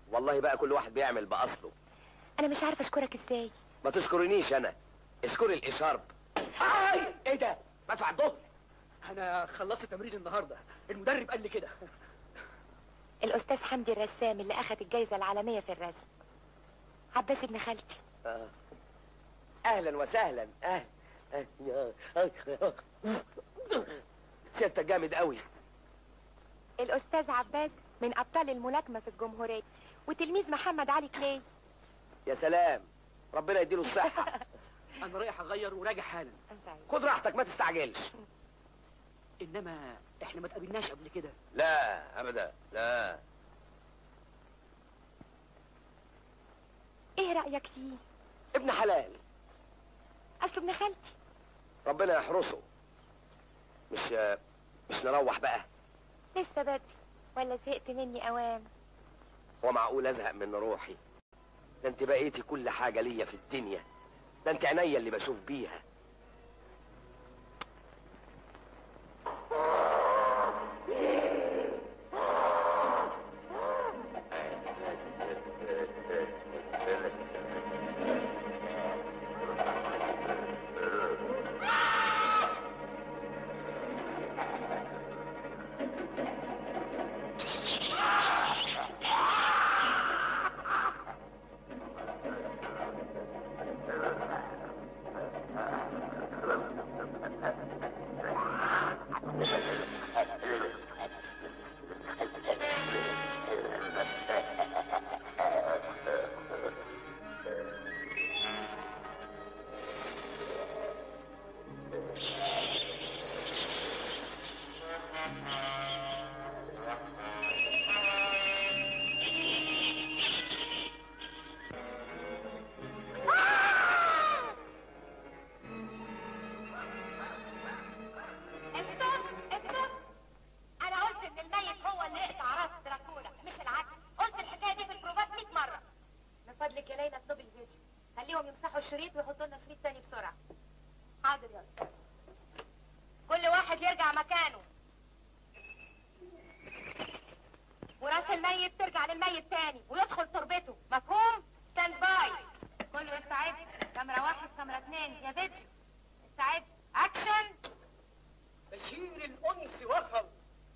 والله بقى كل واحد بيعمل باصله انا مش عارفه اشكرك ازاي ما تشكرنيش انا اشكري الاشارب هاي ايه ده بدفع الظهر انا خلصت تمرين النهارده المدرب قال لي كده الاستاذ حمدي الرسام اللي اخذ الجائزه العالميه في الرسم عباس ابن خالتي آه. اهلا وسهلا اهلا سيادتك جامد قوي الاستاذ عباس من ابطال الملاكمه في الجمهوريه وتلميذ محمد علي كلاي يا سلام ربنا يديله الصحه انا رايح اغير وراجع حالا خد راحتك ما تستعجلش انما احنا ما تقابلناش قبل كده لا ابدا لا ايه رايك فيه ابن حلال اصله ابن خالتي ربنا يحرسه مش مش نروح بقى لسه بدري ولا زهقت مني اوام هو معقول ازهق من روحي ده انت بقيتي كل حاجه ليا في الدنيا ده انت عينيا اللي بشوف بيها استوب استوب انا قلت ان الميت هو اللي يقطع راس دراكولا مش العكس قلت الحكايه دي في البروفات 100 مره من فضلك يا ليلى اطلبي الفيديو خليهم يمسحوا الشريط ويحطوا لنا شريط تاني بسرعه حاضر يا استاذ كل واحد يرجع مكانه وراس الميت ترجع للميت تاني ويدخل تربته مفهوم ستاند باي كله يستعد كاميرا واحد كاميرا اتنين يا فيديو استعد اكشن بشير الانس وصل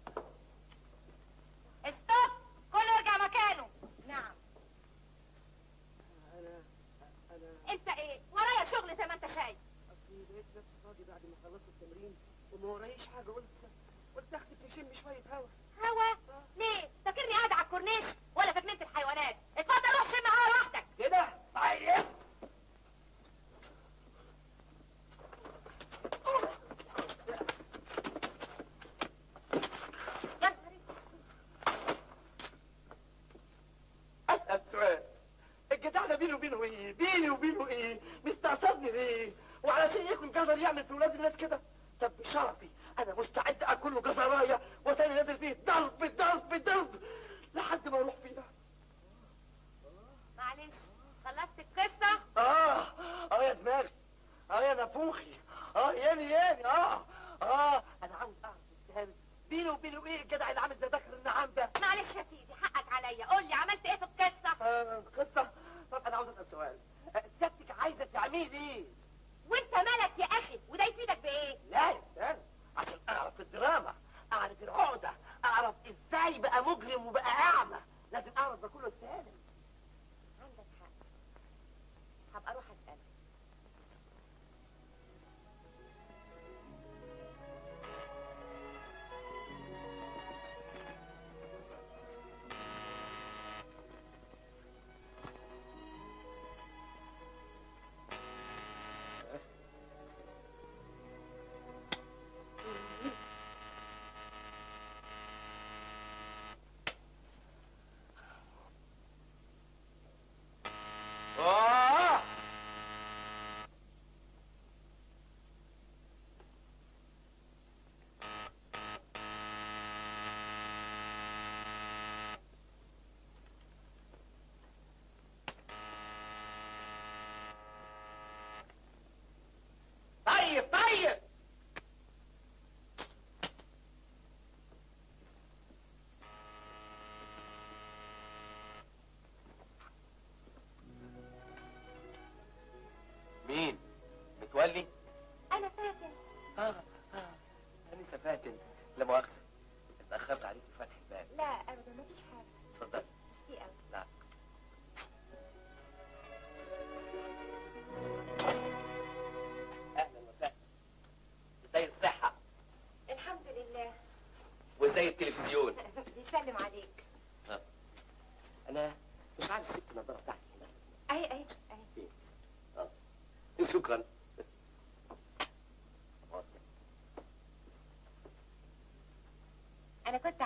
ستوب كله يرجع مكانه نعم انا انا انت ايه ورايا شغل زي ما انت شايف اصلي لقيت نفسي فاضي بعد ما خلصت التمرين وما ورايش حاجه قلت قلت اخدك نشم شويه هوا هوا ليه فاكرني قاعد على الكورنيش ولا في جنينه الحيوانات اتفضل روح شم هوا لوحدك كده طيب اسال سؤال الجدع ده بينه وبينه ايه بيني وبينه ايه مستقصدني ليه وعلشان ياكل جزر يعمل في ولاد الناس كده طب بشرفي انا مستعد اكل له جزرايه وتاني نازل فيه ضرب ضرب ضرب لحد ما اروح فيها معلش خلصت القصه اه اه يا دماغي اه يا نافوخي اه ياني ياني اه اه انا عاوز اعرف السهل بينه وبينه ايه الجدع اللي عامل زي دخل النعام ده معلش يا سيدي حقك عليا قول لي عملت ايه في القصه آه قصه طب انا عاوز اسال سؤال آه، سيادتك عايزه تعملي ايه وانت مالك يا اخي وده يفيدك بايه لا يا استاذ عشان اعرف الدراما اعرف العقده اعرف ازاي بقى مجرم وبقى اعمى لازم اعرف ده كله سالم عندك حق هبقى اروح اساله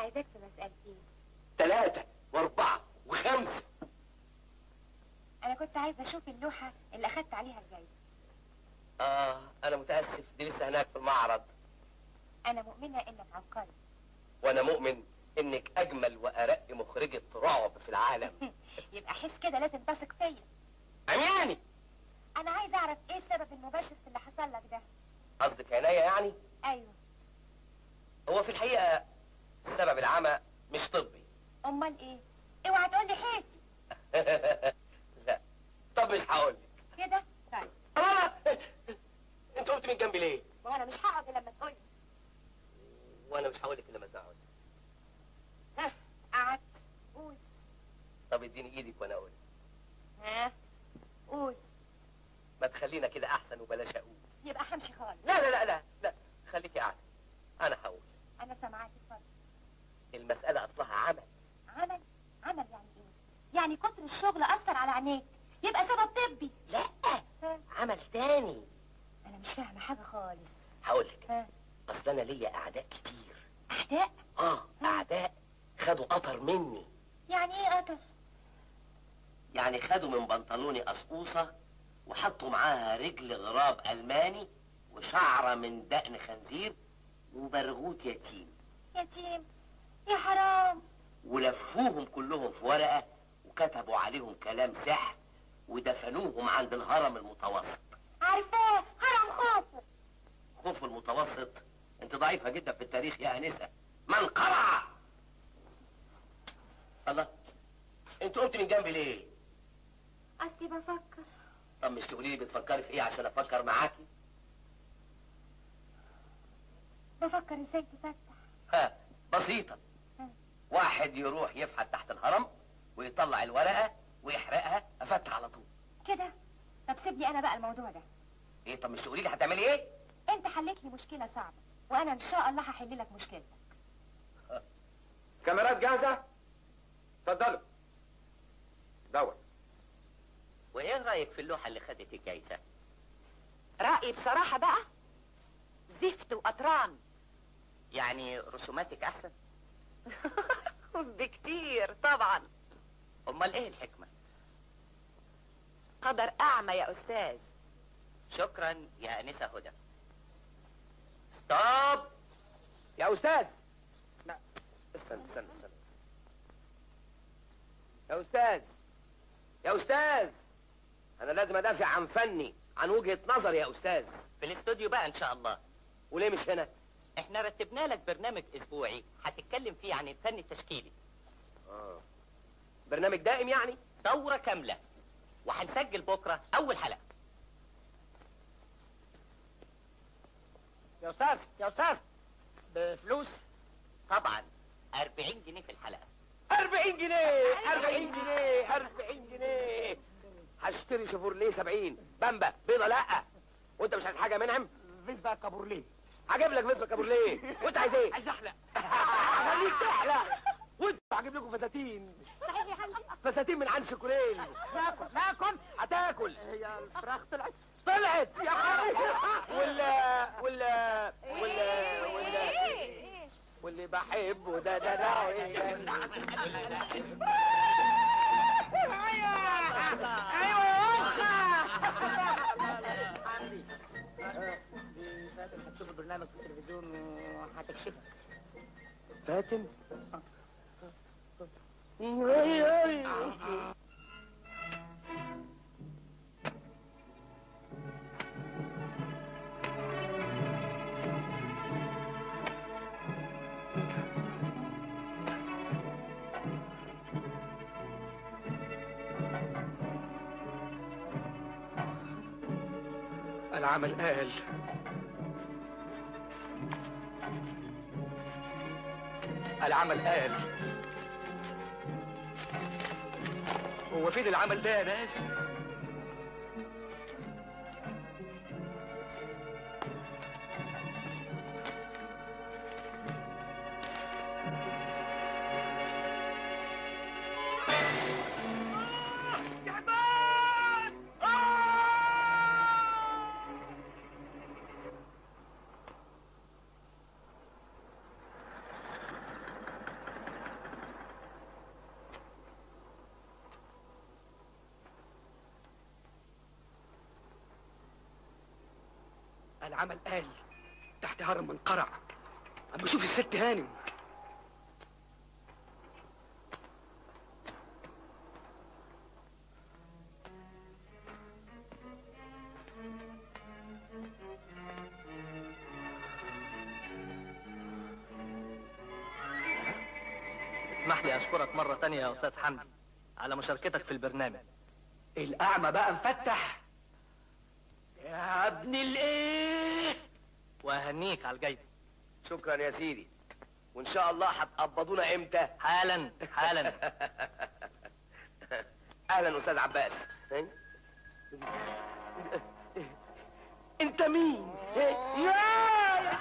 عايزاك في مسألتين ثلاثة وأربعة وخمسة انا كنت عايزه اشوف اللوحه اللي اخدت عليها الجايزه آه أنا متأسف دي لسه هناك في المعرض انا مؤمنه انك عبقري وأنا مؤمن إنك أجمل وأرق مخرجة رعب في العالم يبقى حس كده لازم تثق فيا عمياني انا عايزه اعرف ايه السبب المباشر في اللي حصل لك ده قصدك عناية يعني ايوه هو في الحقيقة سبب العمى مش طبي امال ايه اوعى تقول لي حياتي لا طب مش هقول لك كده طيب الله انت قمت من جنبي ليه وانا مش هقعد إلا لما تقول لي وانا مش هقول لك الا لما تقعد ها قعدت قول طب اديني ايدك وانا اقول ها قول ما تخلينا كده احسن وبلاش اقول يبقى همشي خالص لا لا لا لا لا خليكي قاعده انا هقول انا سامعاك اتفضل المساله اصلها عمل عمل عمل يعني ايه يعني كتر الشغل اثر على عينيك يبقى سبب طبي لا ها؟ عمل تاني انا مش فاهمه حاجه خالص هقول لك ها اصل انا ليا اعداء كتير اعداء اه اعداء خدوا قطر مني يعني ايه قطر يعني خدوا من بنطلوني قصقوصه وحطوا معاها رجل غراب الماني وشعره من دقن خنزير وبرغوت يتيم يتيم يا حرام ولفوهم كلهم في ورقه وكتبوا عليهم كلام سحر ودفنوهم عند الهرم المتوسط عارفاه هرم خوف خوف المتوسط انت ضعيفه جدا في التاريخ يا انسه من قرع الله انت قمت من جنبي ليه اصلي بفكر طب مش تقولي لي بتفكري في ايه عشان افكر معاكي بفكر ازاي تفتح ها بسيطة ها. واحد يروح يفحت تحت الهرم ويطلع الورقة ويحرقها افتح على طول كده طب سيبني انا بقى الموضوع ده ايه طب مش تقولي لي هتعملي ايه انت حليت لي مشكله صعبه وانا ان شاء الله هحل لك مشكلتك كاميرات جاهزة اتفضلوا دور وايه رايك في اللوحة اللي خدت الجايزة رأيي بصراحة بقى زفت وقطران يعني رسوماتك احسن بكتير طبعا امال ايه الحكمة قدر أعمى يا أستاذ شكرا يا انسة هدى ستوب يا استاذ لا استنى استنى استنى يا استاذ يا استاذ انا لازم ادافع عن فني عن وجهة نظري يا استاذ في الاستوديو بقى ان شاء الله وليه مش هنا احنا رتبنا لك برنامج اسبوعي هتتكلم فيه عن الفن التشكيلي آه. برنامج دائم يعني دورة كاملة وهنسجل بكرة اول حلقة يا استاذ يا استاذ بفلوس طبعا 40 جنيه في الحلقة 40 جنيه 40 جنيه 40 جنيه هشتري شيفورليه 70 بامبا بيضة لا وانت مش عايز حاجه منعم فيسبا كابورليه هجيب لك فيسبا كابورليه وانت عايز ايه عايز احلق خليك تحلق وانت هجيب لكم فساتين صحيح يا حبيبي فساتين من عن شوكوليل ناكل ناكل هتاكل هي الفراخ طلعت طلعت يا حبيبي ولا ولا ولا ولا واللي بحبه ده ده ده فاتن هتشوف البرنامج في التلفزيون وهتكشفك فاتن العمل قال العمل قال هو فين العمل ده يا ناس العمل قال تحت هرم منقرع اما اشوف الست هانم اسمح لي اشكرك مرة تانية يا استاذ حمدي على مشاركتك في البرنامج الاعمى بقى مفتح يا ابن الايه واهنيك على الجايزة شكرا يا سيدي وان شاء الله هتقبضونا امتى حالا حالا اهلا استاذ عباس انت مين يا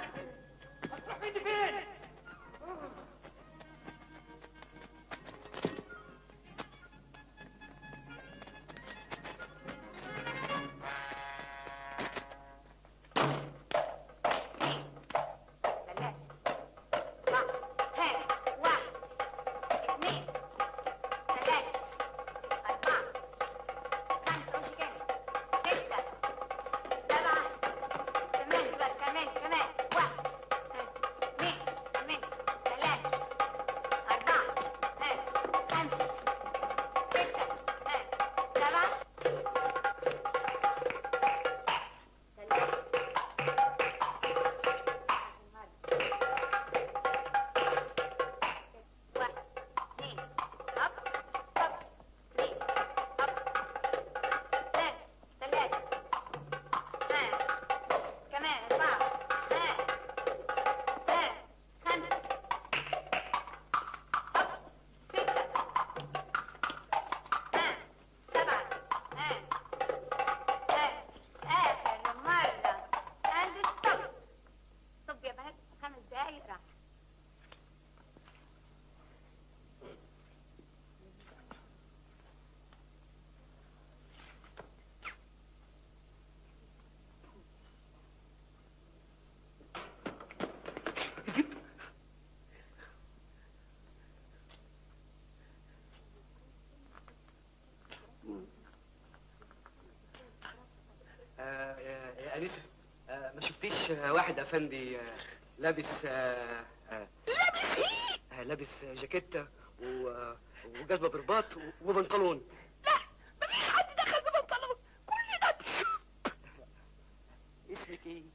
طب يا بنات خمس دقايق راح آه يا يا انسه آه ما شفتيش آه، واحد افندي آه لابس آه آه لابس ايه؟ آه لابس آه، جاكيته و- آه، وجزمه برباط و- وبنطلون حد دخل ببنطلون كل ده اسمك ايه؟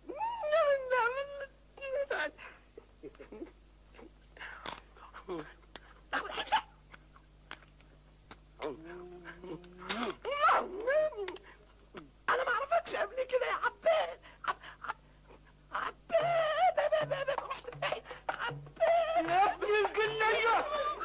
انا ما اعرفكش قبل كده يا عباد عب- عب- عباد رحت بعيد عباد يا ابن الجنيه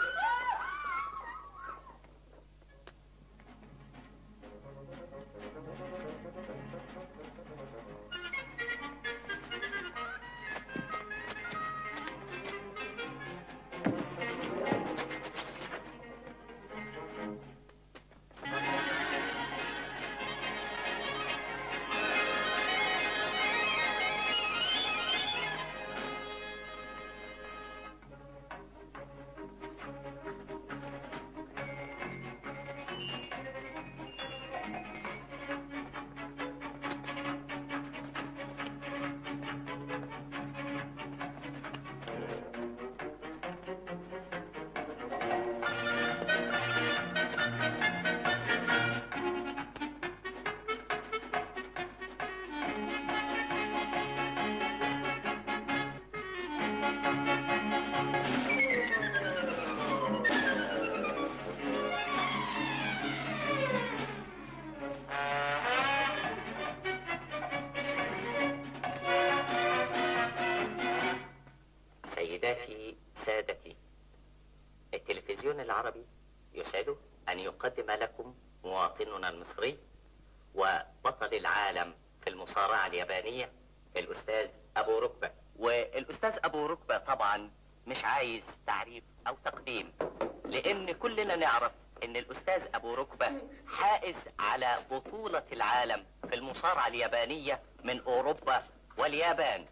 سيداتي سادتي التلفزيون العربي يسعده أن يقدم لكم مواطننا المصري وبطل العالم في المصارعة اليابانية الأستاذ أبو ركبة والأستاذ أبو ركبة طبعا مش عايز تعريف أو تقديم لأن كلنا نعرف أن الأستاذ أبو ركبة حائز على بطولة العالم في المصارعة اليابانية من أوروبا واليابان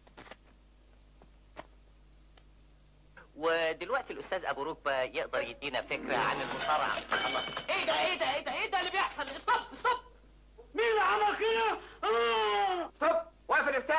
ودلوقتي الأستاذ أبو ركبة يقدر يدينا فكرة عن المصارعة الله ايه ده ايه ده ايه ده ايه ده اللي بيحصل ستوب ستوب مين اللي عمل كده؟ ستوب واقف الافتاء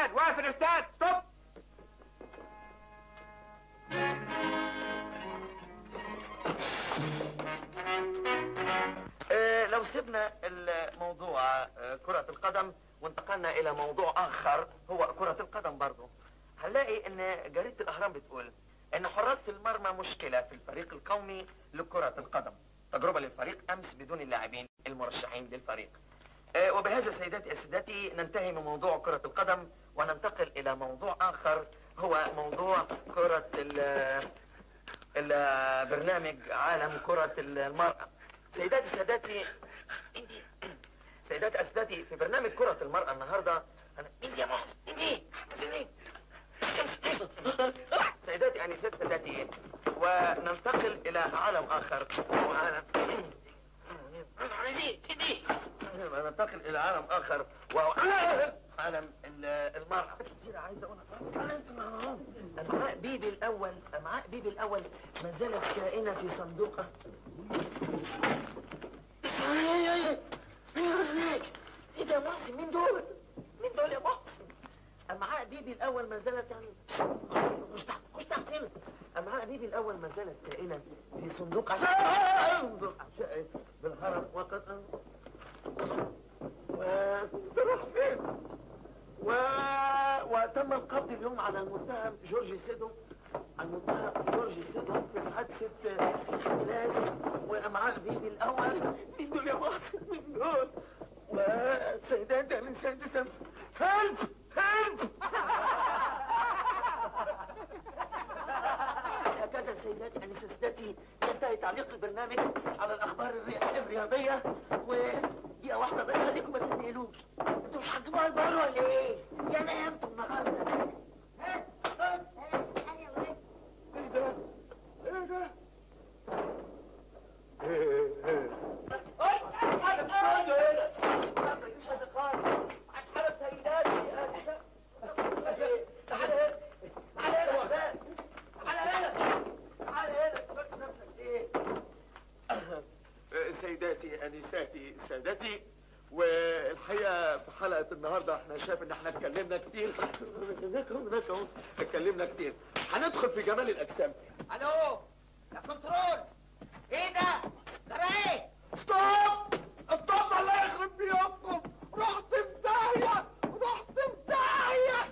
لو سيبنا الموضوع آه، كرة القدم وانتقلنا إلى موضوع آخر هو كرة القدم برضه هنلاقي إن جريدة الأهرام بتقول إن حراس المرمى مشكلة في الفريق القومي لكرة القدم تجربة للفريق أمس بدون اللاعبين المرشحين للفريق آه، وبهذا سيداتي سادتي ننتهي من موضوع كرة القدم وننتقل إلى موضوع آخر هو موضوع كرة ال- البرنامج عالم كرة المرأة سيداتي سادتي سيداتي أسادتي في برنامج كرة المرأة النهاردة أنا إنتي يا محسن إنتي إنتي سيداتي أنسات سادتي وننتقل إلى عالم آخر وعالم ننتقل إلى عالم آخر وهو عالم ال- المرأة كتير عايز أقولها أمعاء بيبي الأول أمعاء بيبي الأول ما زالت كائنة في صندوقه ايه ده يا محسن مين دول؟ مين دول يا محسن؟ أمعاء بيبي الأول ما زالت يعني مش تحت مش تحت هنا أمعاء بيبي الأول ما زالت كائنة في صندوق عشاء صندوق عشاء بالهرم وقد وراح فين؟ و... وتم القبض اليوم على المتهم جورجي سيدو المتهم جورجي سيدو في حادثة حملاس وأمعاء بيبي الأول مين دول يا محسن مين دول؟ وسيدات الإنسان تسم هلب هلب هكذا سيداتي أنسستاتي ينتهي تعليق البرنامج على الأخبار الري- الرياضية ودقيقة واحدة بقى عليكم ما تنقلوش انتوا مش هتجيبوها البال ولا ايه؟ يا نامتوا النهارده ايه ده؟ ايه ده؟ سيداتي انساتي سادتي والحقيقه في حلقه النهارده احنا شايف ان احنا اتكلمنا كتير هناك اهو هناك اهو اتكلمنا كتير هندخل في جمال الاجسام الو يا كنترول ايه ده؟ ده ايه؟ ستوب ستوب الله يخرب بيومكم رحت في داهيه رحت في داهيه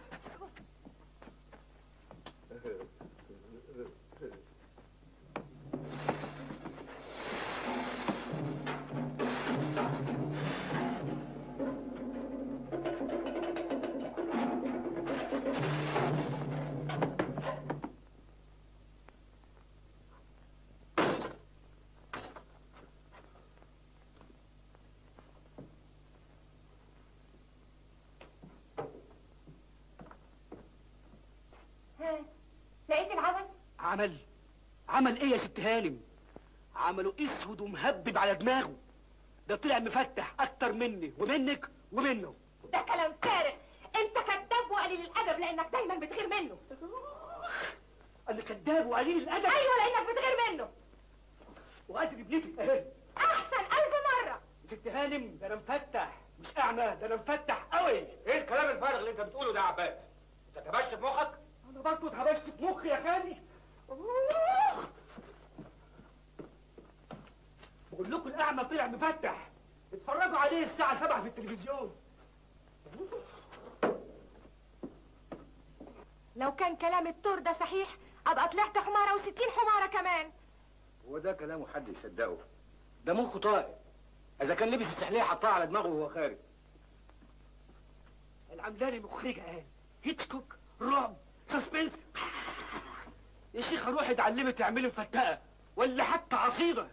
ها لقيت العمل عمل عمل ايه يا ست هانم عمله اسود ومهبب على دماغه ده طلع مفتح اكتر مني ومنك ومنه ده كلام فارغ انت كذاب وقليل الادب لانك دايما بتغير منه انا كذاب وقليل الادب ايوه لانك بتغير منه وقادر ابنتك اهي احسن الف مره ست هانم ده انا مفتح مش اعمى ده انا مفتح قوي ايه الكلام الفارغ اللي انت بتقوله ده يا عباس انت تبشت في مخك انا برضه اتهبشت في مخي يا خالي بقول لكم الاعمى طلع مفتح اتفرجوا عليه الساعه 7 في التلفزيون لو كان كلام الدكتور ده صحيح ابقى طلعت حماره وستين حماره كمان هو ده كلامه حد يصدقه ده مخه طائر اذا كان لبس السحليه حطها على دماغه وهو خارج العمداني مخرجه قال هيتشكوك رعب سسبنس يا شيخ روحي اتعلمي تعملي مفتقه ولا حتى عصيده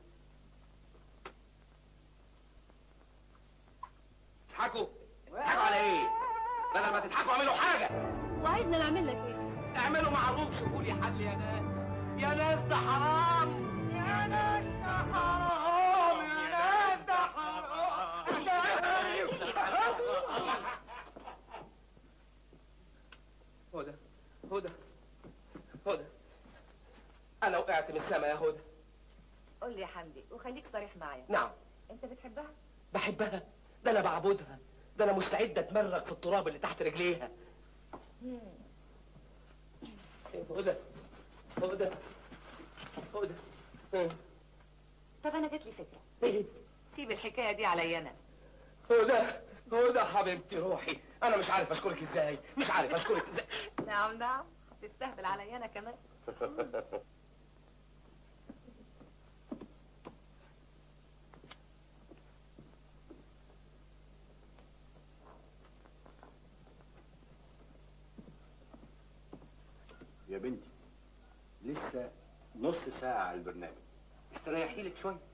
تضحكوا تضحكوا على ايه بدل ما تضحكوا اعملوا حاجه وعايزنا نعمل لك ايه اعملوا معروف شوفوا لي حل يا ناس يا ناس ده حرام يا ناس ده حرام يا ناس ده حرام هدى هدى هدى انا وقعت من السما يا هدى قول لي يا حمدي وخليك صريح معايا نعم انت بتحبها بحبها ده انا بعبدها ده انا مستعد اتمرغ في التراب اللي تحت رجليها هدى هدى هدى طب انا جات لي فكره ايه سيب الحكايه دي عليا انا هو ده هو ده حبيبتي روحي انا مش عارف اشكرك ازاي مش عارف اشكرك ازاي نعم نعم تستهبل عليا انا كمان يا بنتي لسه نص ساعة على البرنامج استريحي لك شويه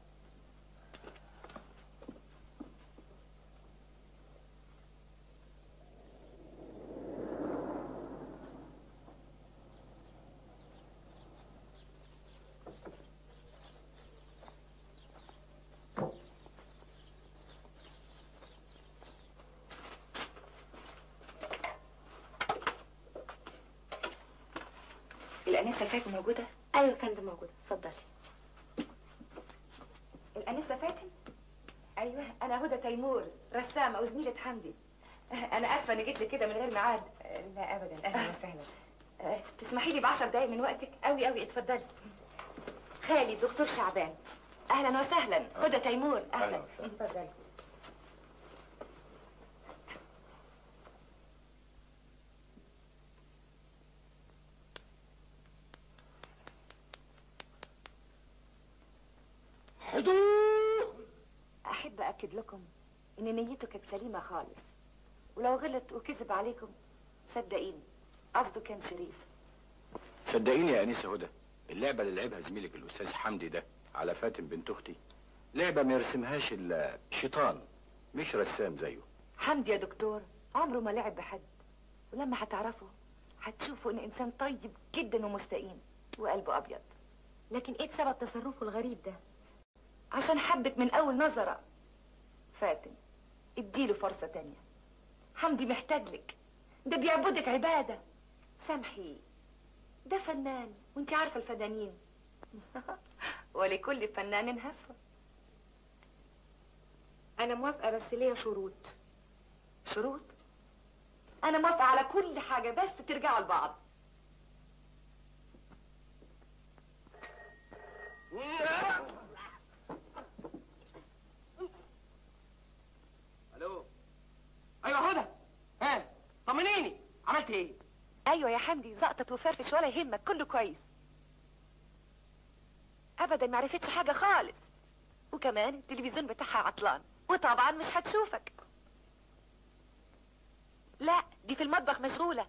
الانسه فاتن موجوده ايوه يا فندم موجوده اتفضلي الانسه فاتن ايوه انا هدى تيمور رسامه وزميله حمدي انا اسفه اني جيت لك كده من غير ميعاد لا ابدا اهلا وسهلا تسمحي لي بعشر دقايق من وقتك قوي قوي اتفضلي خالي دكتور شعبان اهلا وسهلا هدى تيمور اهلا أهلا وسهلا. اتفضلي حضور احب اكد لكم ان نيته كانت سليمه خالص ولو غلط وكذب عليكم صدقيني قصده كان شريف صدقيني يا انسه هدى اللعبه اللي لعبها زميلك الاستاذ حمدي ده على فاتن بنت اختي لعبه ما يرسمهاش الا شيطان مش رسام زيه حمدي يا دكتور عمره ما لعب بحد ولما هتعرفه هتشوفوا ان انسان طيب جدا ومستقيم وقلبه ابيض لكن ايه سبب تصرفه الغريب ده عشان حبك من اول نظرة فاتن اديله فرصة تانية حمدي محتاج لك ده بيعبدك عبادة سامحي ده فنان وانت عارفة الفنانين ولكل فنان هفة انا موافقة بس ليا شروط شروط انا موافقة على كل حاجة بس ترجعوا لبعض الو ايوه هدى ها طمنيني عملت ايه ايوه يا حمدي زقطت وفرفش ولا يهمك كله كويس ابدا ما عرفتش حاجه خالص وكمان التلفزيون بتاعها عطلان وطبعا مش هتشوفك لا دي في المطبخ مشغوله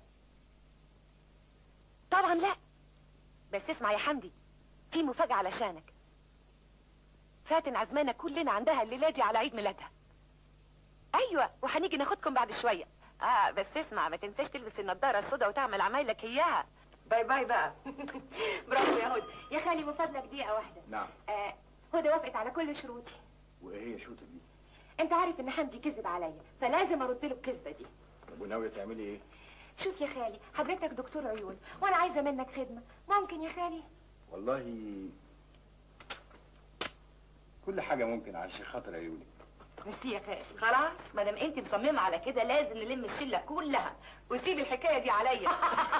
طبعا لا بس اسمع يا حمدي في مفاجاه علشانك فاتن عزمانة كلنا عندها الليله دي على عيد ميلادها ايوه وهنيجي ناخدكم بعد شويه اه بس اسمع ما تنساش تلبس النضاره السوداء وتعمل عمايلك اياها باي باي بقى برافو يا هدى يا خالي من فضلك دقيقة واحدة نعم آه هدى وافقت على كل شروطي وايه هي شوطه دي انت عارف ان حمدي كذب عليا فلازم ارد له الكذبة دي طب وناويه تعملي ايه شوف يا خالي حضرتك دكتور عيون وانا عايزة منك خدمة ممكن يا خالي والله كل حاجه ممكن عشان خاطر عيوني ميرسي يا خالي خلاص ما دام انت مصممه على كده لازم نلم الشله كلها وسيب الحكايه دي عليا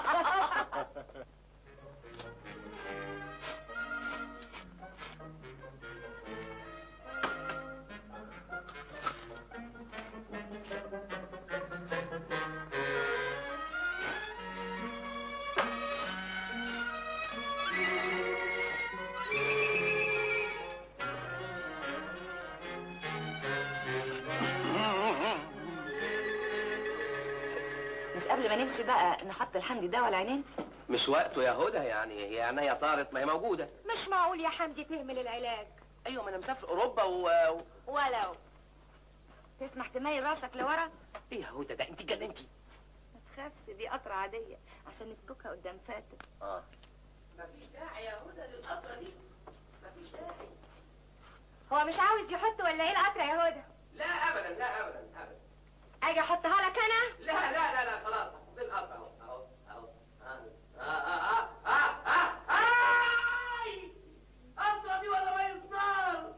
مش قبل ما نمشي بقى نحط الحمدي ده على عينين مش وقته يا هدى يعني هي عينيا طارت ما هي موجوده مش معقول يا حمدي تهمل العلاج ايوه ما انا مسافر اوروبا و ولو تسمح تميل راسك لورا ايه يا هدى ده انت جننتي ما تخافش دي قطره عاديه عشان نسلكها قدام فاتن اه مفيش داعي يا هدى للقطره دي مفيش داعي هو مش عاوز يحط ولا ايه القطرة يا هدى لا ابدا لا ابدا ابدا اجي احطها لك انا لا لا لا لا خلاص في القطر اهو اهو اهو آه، آه، آه، آه، آه، آه. آي! قطره دي ولا ما يصنع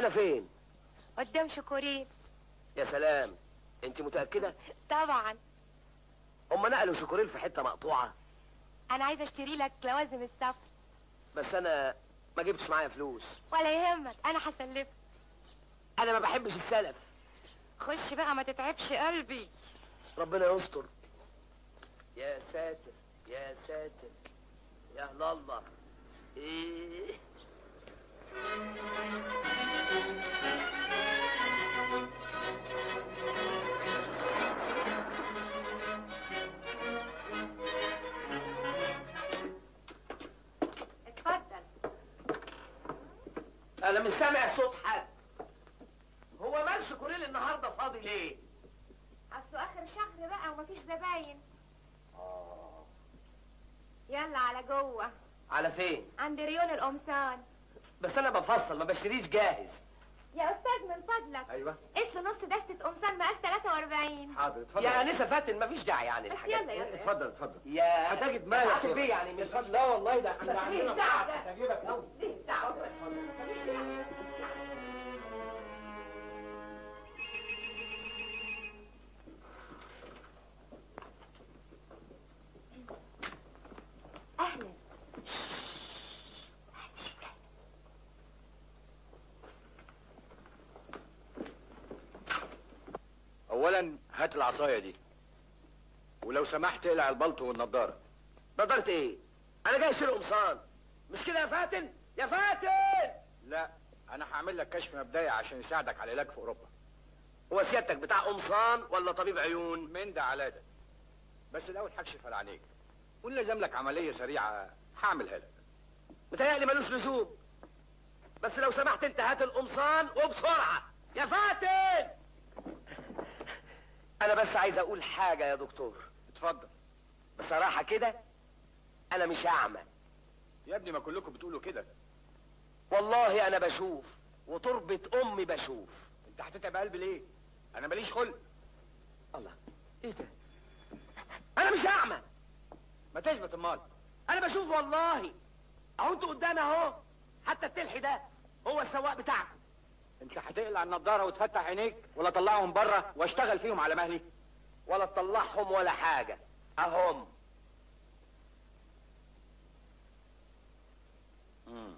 احنا فين قدام شكورين يا سلام انت متاكده طبعا هم نقلوا شكورين في حته مقطوعه انا عايزه اشتري لك لوازم السفر بس انا ما جبتش معايا فلوس ولا يهمك انا هسلفك انا ما بحبش السلف خش بقى ما تتعبش قلبي ربنا يستر يا ساتر يا ساتر يا أهل الله ايه اتفضل انا مش سامع صوت حد هو مال شكوريل النهارده فاضي ليه اصله اخر شهر بقى ومفيش زباين يلا على جوه على فين عند ريون القمصان بس انا بفصل ما بشتريش جاهز يا استاذ من فضلك ايوه قيس نص دستة قمصان مقاس 43 حاضر اتفضل يا انسه فاتن مفيش داعي يعني بس الحاجات يلا يلا اتفضل اتفضل يا هتجد ما يا عاطف شيخ. بيه يعني مش اتفضل لا والله ده بس احنا ليه عندنا الدعوة قاعة ده؟ هتجيبك قوي ليه الدعوة؟ مفيش داعي. اهلا اولا هات العصايه دي ولو سمحت اقلع البلطو والنضاره نضرت ايه انا جاي اشيل قمصان مش كده يا فاتن يا فاتن لا انا هعمل لك كشف مبدئي عشان يساعدك على العلاج في اوروبا هو سيادتك بتاع قمصان ولا طبيب عيون من ده على ده بس الاول هكشف على عينيك وان لازم لك عمليه سريعه هعملها لك متهيألي ملوش لزوم بس لو سمحت انت هات القمصان وبسرعة يا فاتن انا بس عايز اقول حاجة يا دكتور اتفضل بصراحة كده انا مش اعمى يا ابني ما كلكم بتقولوا كده والله انا بشوف وتربة امي بشوف انت هتتعب قلبي ليه انا ماليش خلق الله ايه ده انا مش اعمى ما تثبت امال انا بشوف والله اهو انتوا قدامي اهو حتى التلحي ده هو السواق بتاعكم انت هتقلع النضاره وتفتح عينيك ولا طلعهم بره واشتغل فيهم على مهلي ولا تطلعهم ولا حاجة اهم مم.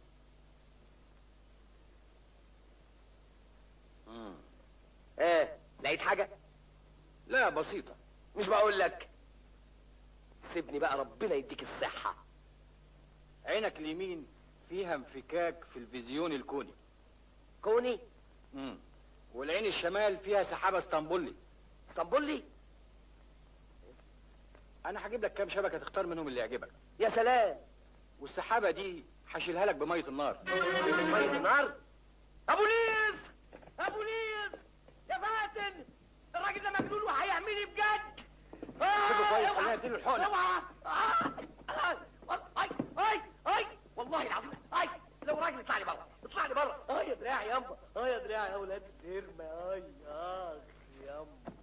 مم. ايه لقيت حاجة لا بسيطة مش بقول لك سيبني بقى ربنا يديك الصحة عينك اليمين فيها انفكاك في الفيزيون الكوني كوني مم. والعين الشمال فيها سحابة اسطنبولي اسطنبولي انا هجيب لك كام شبكة تختار منهم اللي يعجبك يا سلام والسحابة دي هشيلها لك بمية النار مية النار ابو ليس ابو ليس يا فاتن الراجل ده مجنون وهيعملي بجد سيبه كويس اوعى. خلينا نديله الحقنة اوعى آه. آه. اي اي اي والله العظيم اي لو راجل اطلع لي بره اطلع لي بره اه يا دراعي يابا اه يا دراعي يا ولاد النرمة اي اخ يابا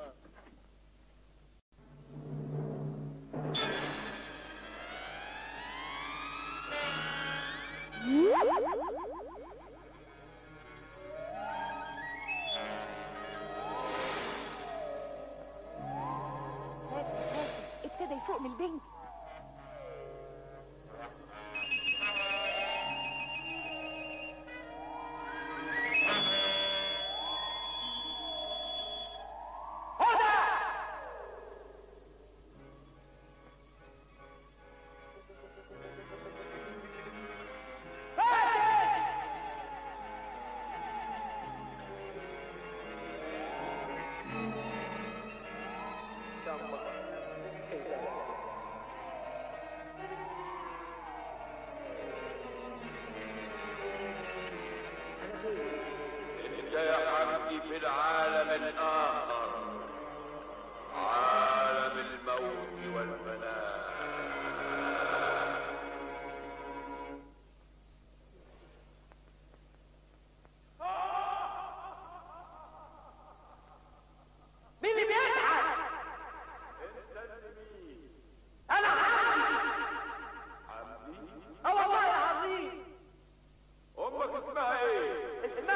فاتن فاتن ابتدى يفوق من البنج انت يا حبيبي في العالم الاخر عالم الموت والفناء مين اللي بيضحك انا عمي اه والله العظيم امك اسمها ايه اسمها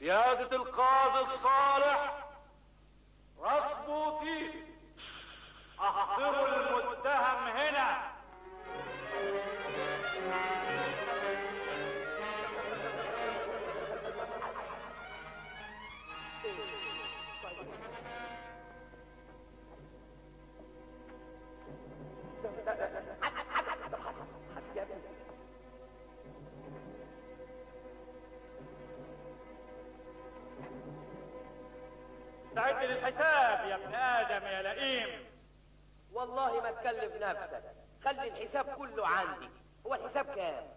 سيادة القاضي الصالح رصبوا فيه احضروا المتهم هنا استعد للحساب يا ابن ادم يا لئيم والله ما تكلف نفسك خلي الحساب كله عندي هو الحساب كام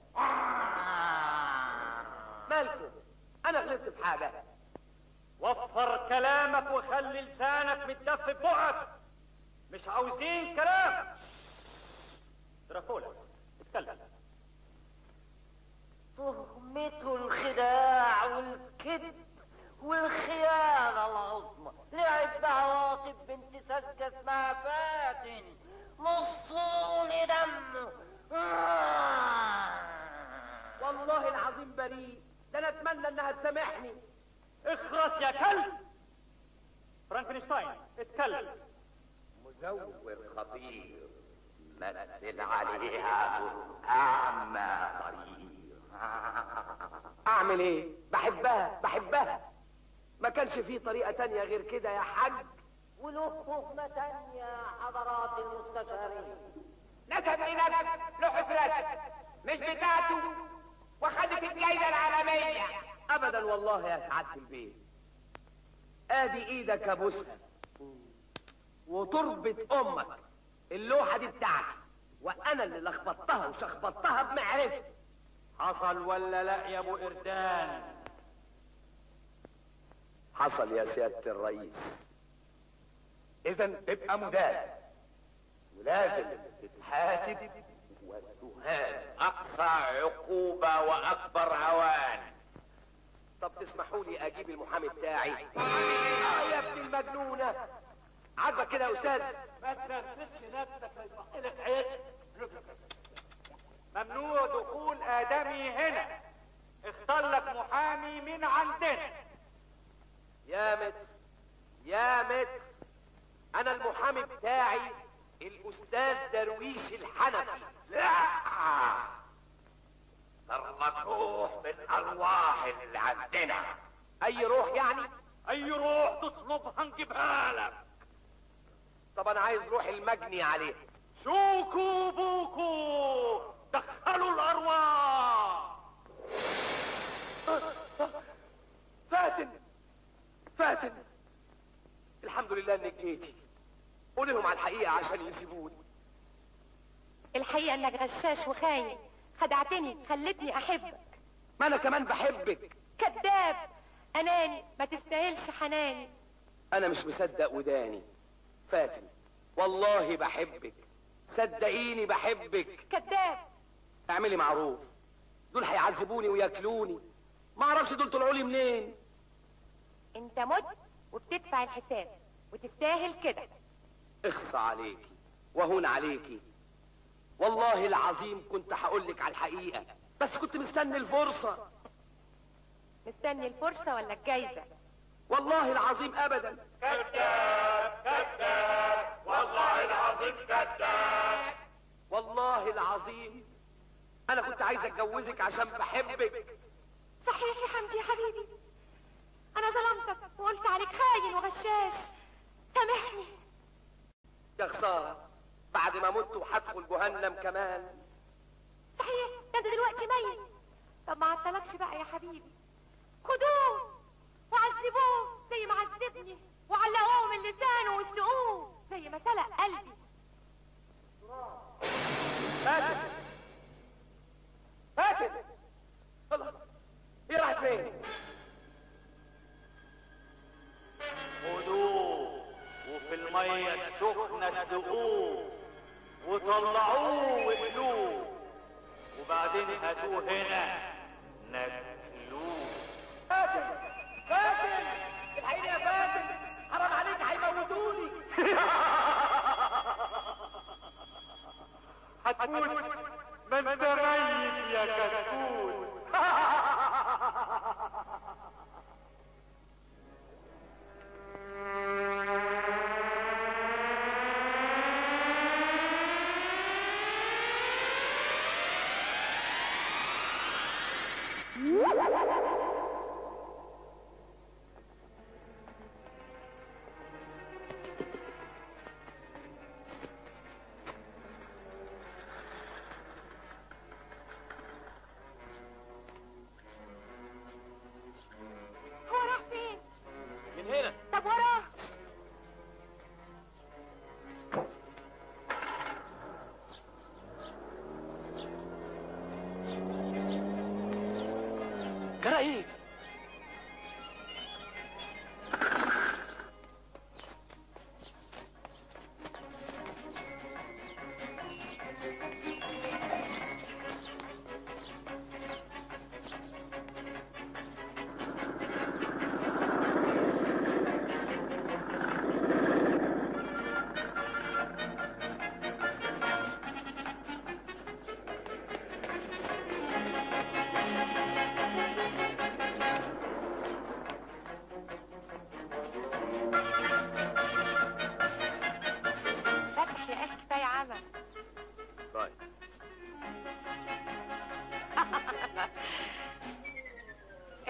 مالكم انا غلطت في حاجه وفر كلامك وخلي لسانك متدف في بقك مش عاوزين كلام دراكولا اتكلم تهمته الخداع والكذب والخيانة العظمى لعب بعواطف بنت سذجة اسمها فاتن مصوني دمه والله العظيم بريء ده انا اتمنى انها تسامحني اخرس يا كلب فرانكنشتاين اتكلم مزور خطير مثل عليها أعمى طريق اعمل ايه بحبها بحبها ما كانش في طريقه تانية غير كده يا حاج وله تهمة تانية حضرات المستشارين نسب لنسب له حفرات مش بتاعته وخدت الجايزة العالمية ابدا والله يا سعاده البيت ادي ايدك ابوسها وتربة امك اللوحه دي بتاعتي وانا اللي لخبطتها وشخبطتها بمعرفتي حصل ولا لا يا ابو اردان حصل يا سيادة الرئيس اذا ابقى مدان ولازم تتحاسب وتهان أقصى عقوبة وأكبر هوان طب تسمحوا لي اجيب المحامي بتاعي اه يا ابن المجنونه عاجبك كده يا استاذ ما تنرفزش نفسك لك عيد ممنوع دخول آدمي هنا اختار لك محامي من عندنا يا متر يا متر انا المحامي بتاعي الاستاذ درويش الحنفي لا صار روح من الأرواح اللي عندنا اي روح يعني اي روح تطلبها نجيبها لك طب انا عايز روح المجني عليه شوكو بوكو دخلوا الارواح فاتن فاتن الحمد لله انك جيتي قولي لهم على الحقيقه عشان يسيبوني الحقيقة انك غشاش وخاين خدعتني خلتني احبك ما انا كمان بحبك كذاب اناني ما تستاهلش حناني انا مش مصدق وداني فاتن والله بحبك صدقيني بحبك كذاب اعملي معروف دول هيعذبوني وياكلوني ما اعرفش دول طلعوا لي منين انت مت وبتدفع الحساب وتستاهل كده اخص عليكي وهون عليكي والله العظيم كنت هقولك على الحقيقه بس كنت مستني الفرصه مستني الفرصة ولا الجايزة والله العظيم ابدا كذاب كذاب والله العظيم كذاب والله العظيم انا كنت عايز اتجوزك عشان بحبك صحيح يا حمدي يا حبيبي انا ظلمتك وقلت عليك خاين وغشاش سامحني يا خساره بعد ما مت وهدخل جهنم كمان صحيح ده انت دلوقتي ميت طب ما عطلكش بقى يا حبيبي خدوه وعذبوه زي ما عذبني وعلقوه من لسانه واسلقوه زي ما سلق قلبي فاتن فاتن الله هي راحت فين خدوه وفي المية السخنة اسلقوه وطلعوه واقلوه وبعدين هاتوه هنا ناكلوه فاتن فاتن الحقيقة يا فاتن حرام عليك هيموتوني هتموت ما انت ميت يا كتكوت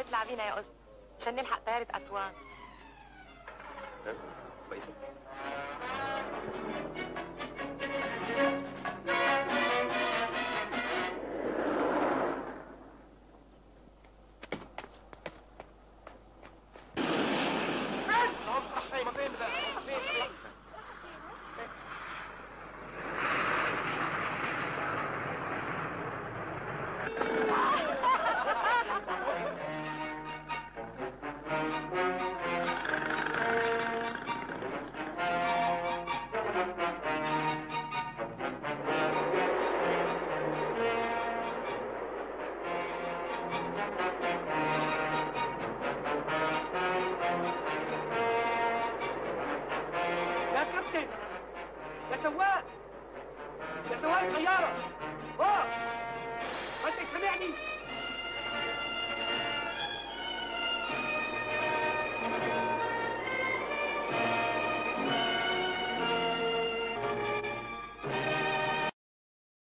اطلع بينا يا أسطى عشان نلحق طيارة أسوان كويسه يا كابتن يا سواق يا سواق الطيارة اه ما انت سامعني